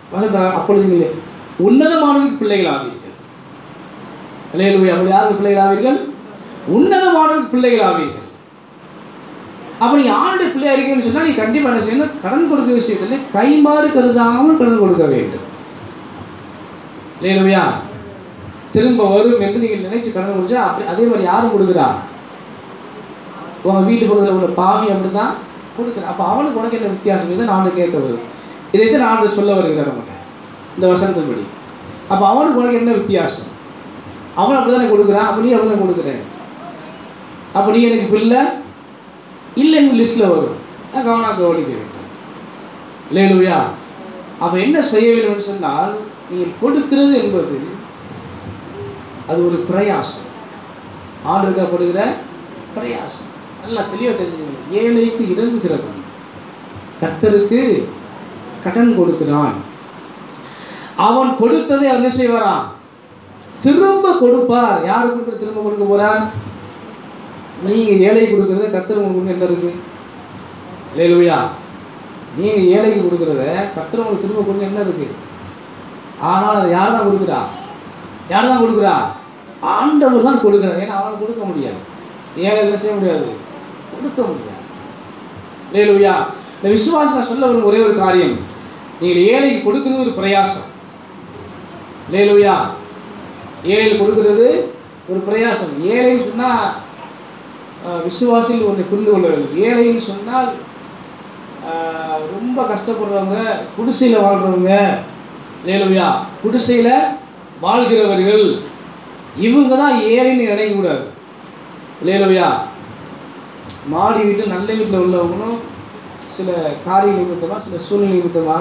வசந்த அப்பொழுது நீங்கள் உன்னதமானவருக்கு பிள்ளைகளாவீர்கள் அல்லேலூயா அப்படி யாருக்கு பிள்ளைகளாவீர்கள் உன்னதமானவருக்கு பிள்ளைகளாவீர்கள் அப்ப நீ ஆண்டு பிள்ளையா இருக்கீங்கன்னு சொன்னா நீ கண்டிப்பா என்ன செய்யணும் கடன் கொடுக்க விஷயத்துல கைமாறு கருதாமல் கடன் கொடுக்க வேண்டும் இல்லையா திரும்ப வரும் என்று நீங்கள் நினைச்சு கடன் கொடுத்தா அப்படி அதே மாதிரி யாரும் கொடுக்குறா உங்க வீட்டு பக்கத்தில் உள்ள பாவி அப்படிதான் கொடுக்குறா அப்ப அவனுக்கு உனக்கு என்ன வித்தியாசம் இதை நான் கேட்க வரும் இதை தான் நான் சொல்ல வருகிறேன் உங்கள்கிட்ட இந்த வசனத்தின்படி அப்ப அவனுக்கு உனக்கு என்ன வித்தியாசம் அவன் அப்படிதானே கொடுக்குறான் அப்ப நீ அப்படிதான் கொடுக்குறேன் அப்ப நீ எனக்கு பிள்ளை இல்லைன்னு லிஸ்ட்டில் வரும் நான் கவனம் கவனிக்க வேண்டும் லேலுயா அப்போ என்ன செய்ய வேண்டும் சொன்னால் நீங்கள் கொடுக்கிறது என்பது அது ஒரு பிரயாசம் ஆண்டுக்கப்படுகிற பிரயாசம் நல்லா தெளிவாக தெரிஞ்சுக்கணும் ஏழைக்கு இறங்குகிறவன் கர்த்தருக்கு கடன் கொடுக்கிறான் அவன் கொடுத்ததை அவன் என்ன செய்வாராம் திரும்ப கொடுப்பார் யாரு கொடுக்குற திரும்ப கொடுக்க போறார் நீங்க ஏழை கொடுக்கறத கர்த்தர் உங்களுக்கு என்ன இருக்கு லேலுயா நீங்க ஏழைக்கு கொடுக்கறத கர்த்தர் உங்களுக்கு திரும்ப கொடுக்க என்ன இருக்கு ஆனால் அதை யார் தான் கொடுக்குறா யார் தான் கொடுக்குறா ஆண்டவர் தான் கொடுக்குறார் ஏன்னா அவனால் கொடுக்க முடியாது ஏழை என்ன செய்ய முடியாது கொடுக்க முடியாது லேலுயா இந்த விசுவாசம் நான் சொல்ல வரும் ஒரே ஒரு காரியம் நீங்கள் ஏழைக்கு கொடுக்கிறது ஒரு பிரயாசம் லேலுயா ஏழைக்கு கொடுக்கிறது ஒரு பிரயாசம் ஏழைன்னு சொன்னால் விசுவாசிகள் ஒன்றை புரிந்து கொள்ள வேண்டும் ஏழைன்னு சொன்னால் ஆஹ், ரொம்ப கஷ்டப்படுறவங்க குடிசையில் வாழ்கிறவங்க லேலுயா குடிசையில் வாழ்கிறவர்கள் இவங்க தான் ஏழைன்னு நினைக்கக்கூடாது லேலுயா மாடி வீட்டில் நல்ல வீட்டில் உள்ளவங்களும் சில காரிய நிமித்தமாக சில சூழ்நிலை நிமித்தமாக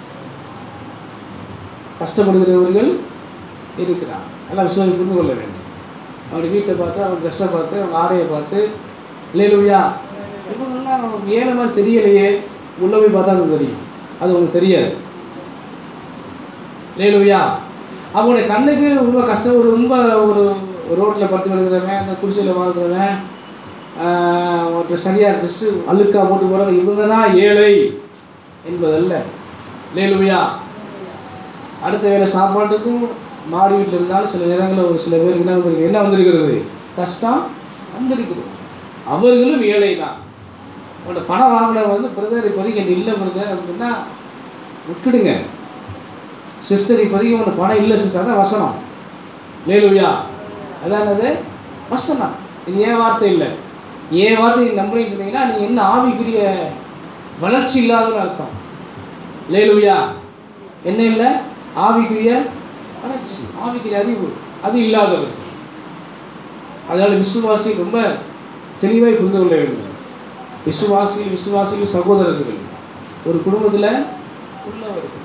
கஷ்டப்படுகிறவர்கள் இருக்கிறார் எல்லாம் விசுவாசி புரிந்து கொள்ள வேண்டும் அவருடைய வீட்டை பார்த்து அவங்க ட்ரெஸ்ஸை பார்த்து அவங்க ஆடையை பார்த்து லேலுயா இவங்கெல்லாம் நமக்கு ஏழை மாதிரி தெரியலையே உள்ள போய் பார்த்தா அது தெரியும் அது உங்களுக்கு தெரியாது லேலுயா அவங்களுடைய கண்ணுக்கு ரொம்ப கஷ்டம் ஒரு ரொம்ப ஒரு ரோட்டில் படுத்து கிடக்கிறவன் அந்த குடிசையில் வாழ்கிறவன் ஆஹ், ஒரு சரியாக ட்ரெஸ்ஸு அழுக்கா போட்டு போகிறவங்க இவங்க தான் ஏழை என்பதல்ல லேலுயா அடுத்த வேலை சாப்பாட்டுக்கும் மாடி வீட்டில் இருந்தாலும் சில நேரங்களில் ஒரு சில பேருக்கு என்ன வந்திருக்கு என்ன வந்திருக்கிறது கஷ்டம் வந்திருக்குது அவர்களும் ஏழை தான் உங்களோட பணம் வாங்கினவங்க வந்து பிரதர் இப்போதைக்கு என்கிட்ட இல்லை பிரதர் அப்படின்னா விட்டுடுங்க சிஸ்டர் இப்போதைக்கு உங்களோட பணம் இல்லை சிஸ்டர் அதான் வசனம் லேலுயா அதான் அது வசனம் இது ஏன் வார்த்தை இல்லை ஏன் வார்த்தை நீங்கள் நம்புறீங்க சொன்னீங்கன்னா நீங்கள் என்ன ஆவிக்குரிய வளர்ச்சி இல்லாதன்னு அர்த்தம் லேலுயா என்ன இல்லை ஆவிக்குரிய வளர்ச்சி ஆவிக்குரிய அறிவு அது இல்லாதவர் அதனால் விசுவாசி ரொம்ப தெளிவாய் புரிந்து கொள்ள வேண்டும் விசுவாசி விசுவாசிகள் சகோதரர்கள் ஒரு குடும்பத்தில் உள்ளவர்கள்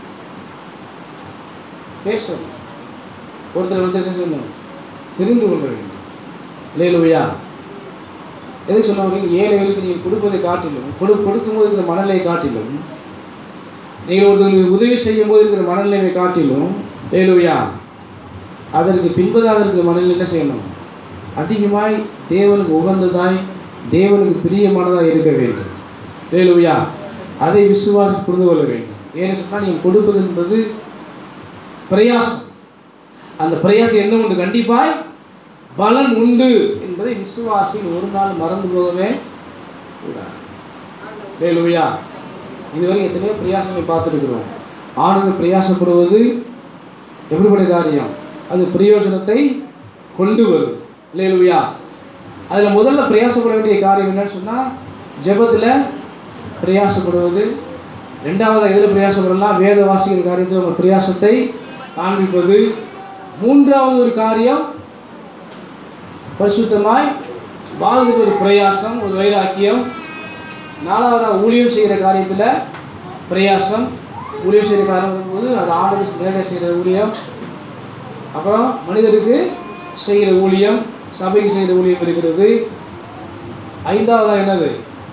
பேசணும் ஒருத்தர் ஒருத்தர் என்ன சொல்லணும் தெரிந்து கொள்ள வேண்டும் லேலுயா எதை சொல்ல வரீங்க ஏழைகளுக்கு நீங்கள் கொடுப்பதை காட்டிலும் கொடு கொடுக்கும்போது இருக்கிற மனநிலையை காட்டிலும் நீங்கள் ஒருத்தருக்கு உதவி செய்யும் போது இருக்கிற மனநிலையை காட்டிலும் லேலுயா அதற்கு பின்பதாக இருக்கிற மனநிலை என்ன செய்யணும் அதிகமாய் தேவனுக்கு உகந்ததாய் தேவனுக்கு பிரியமானதாக இருக்க வேண்டும் லேலுயா அதை விசுவாசி புரிந்து கொள்ள வேண்டும் ஏன்னு சொன்னால் நீங்கள் கொடுப்பது என்பது பிரயாசம் அந்த பிரயாசம் என்ன உண்டு கண்டிப்பாய் பலன் உண்டு என்பதை விசுவாசிகள் ஒரு நாள் மறந்து போகவே கூடாது லேலுயா இதுவரை எத்தனையோ பிரயாசங்களை பார்த்துருக்கிறோம் ஆணுகள் பிரயாசப்படுவது எப்படிப்பட்ட காரியம் அது பிரயோஜனத்தை கொண்டு வரும் லேலுயா அதில் முதல்ல பிரயாசப்பட வேண்டிய காரியம் என்னன்னு சொன்னால் ஜெபத்தில் பிரயாசப்படுவது ரெண்டாவது எதில் பிரயாசப்படலாம் வேத வாசிக்கிற காரியத்தில் உங்கள் பிரயாசத்தை காண்பிப்பது மூன்றாவது ஒரு காரியம் பரிசுத்தமாய் வாழ்கிற ஒரு பிரயாசம் ஒரு வைராக்கியம் நாலாவதாக ஊழியம் செய்கிற காரியத்தில் பிரயாசம் ஊழியம் செய்கிற காரியம் போது அது ஆண்டவர் நேரடியாக செய்கிற ஊழியம் அப்புறம் மனிதருக்கு செய்கிற ஊழியம் சபைக்கு செய்கிற ஊழியம் இருக்கிறது ஐந்தாவதாக என்னது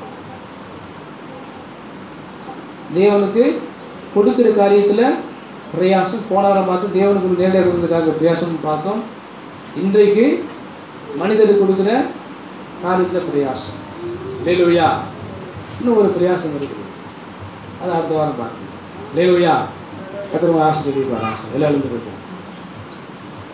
தேவனுக்கு கொடுக்கிற காரியத்தில் பிரயாசம் போன வாரம் பார்த்து தேவனுக்கு நேரடியாக கொடுக்கறதுக்காக பிரயாசம் பார்த்தோம் இன்றைக்கு மனிதருக்கு கொடுக்குற காரியத்தில் பிரயாசம் லேலுயா இன்னும் ஒரு பிரயாசம் இருக்குது அது அடுத்த வாரம் பார்க்கணும் லேலுயா கத்திரமா ஆசிரியப்பாராக எல்லாம் எழுந்திருக்கும்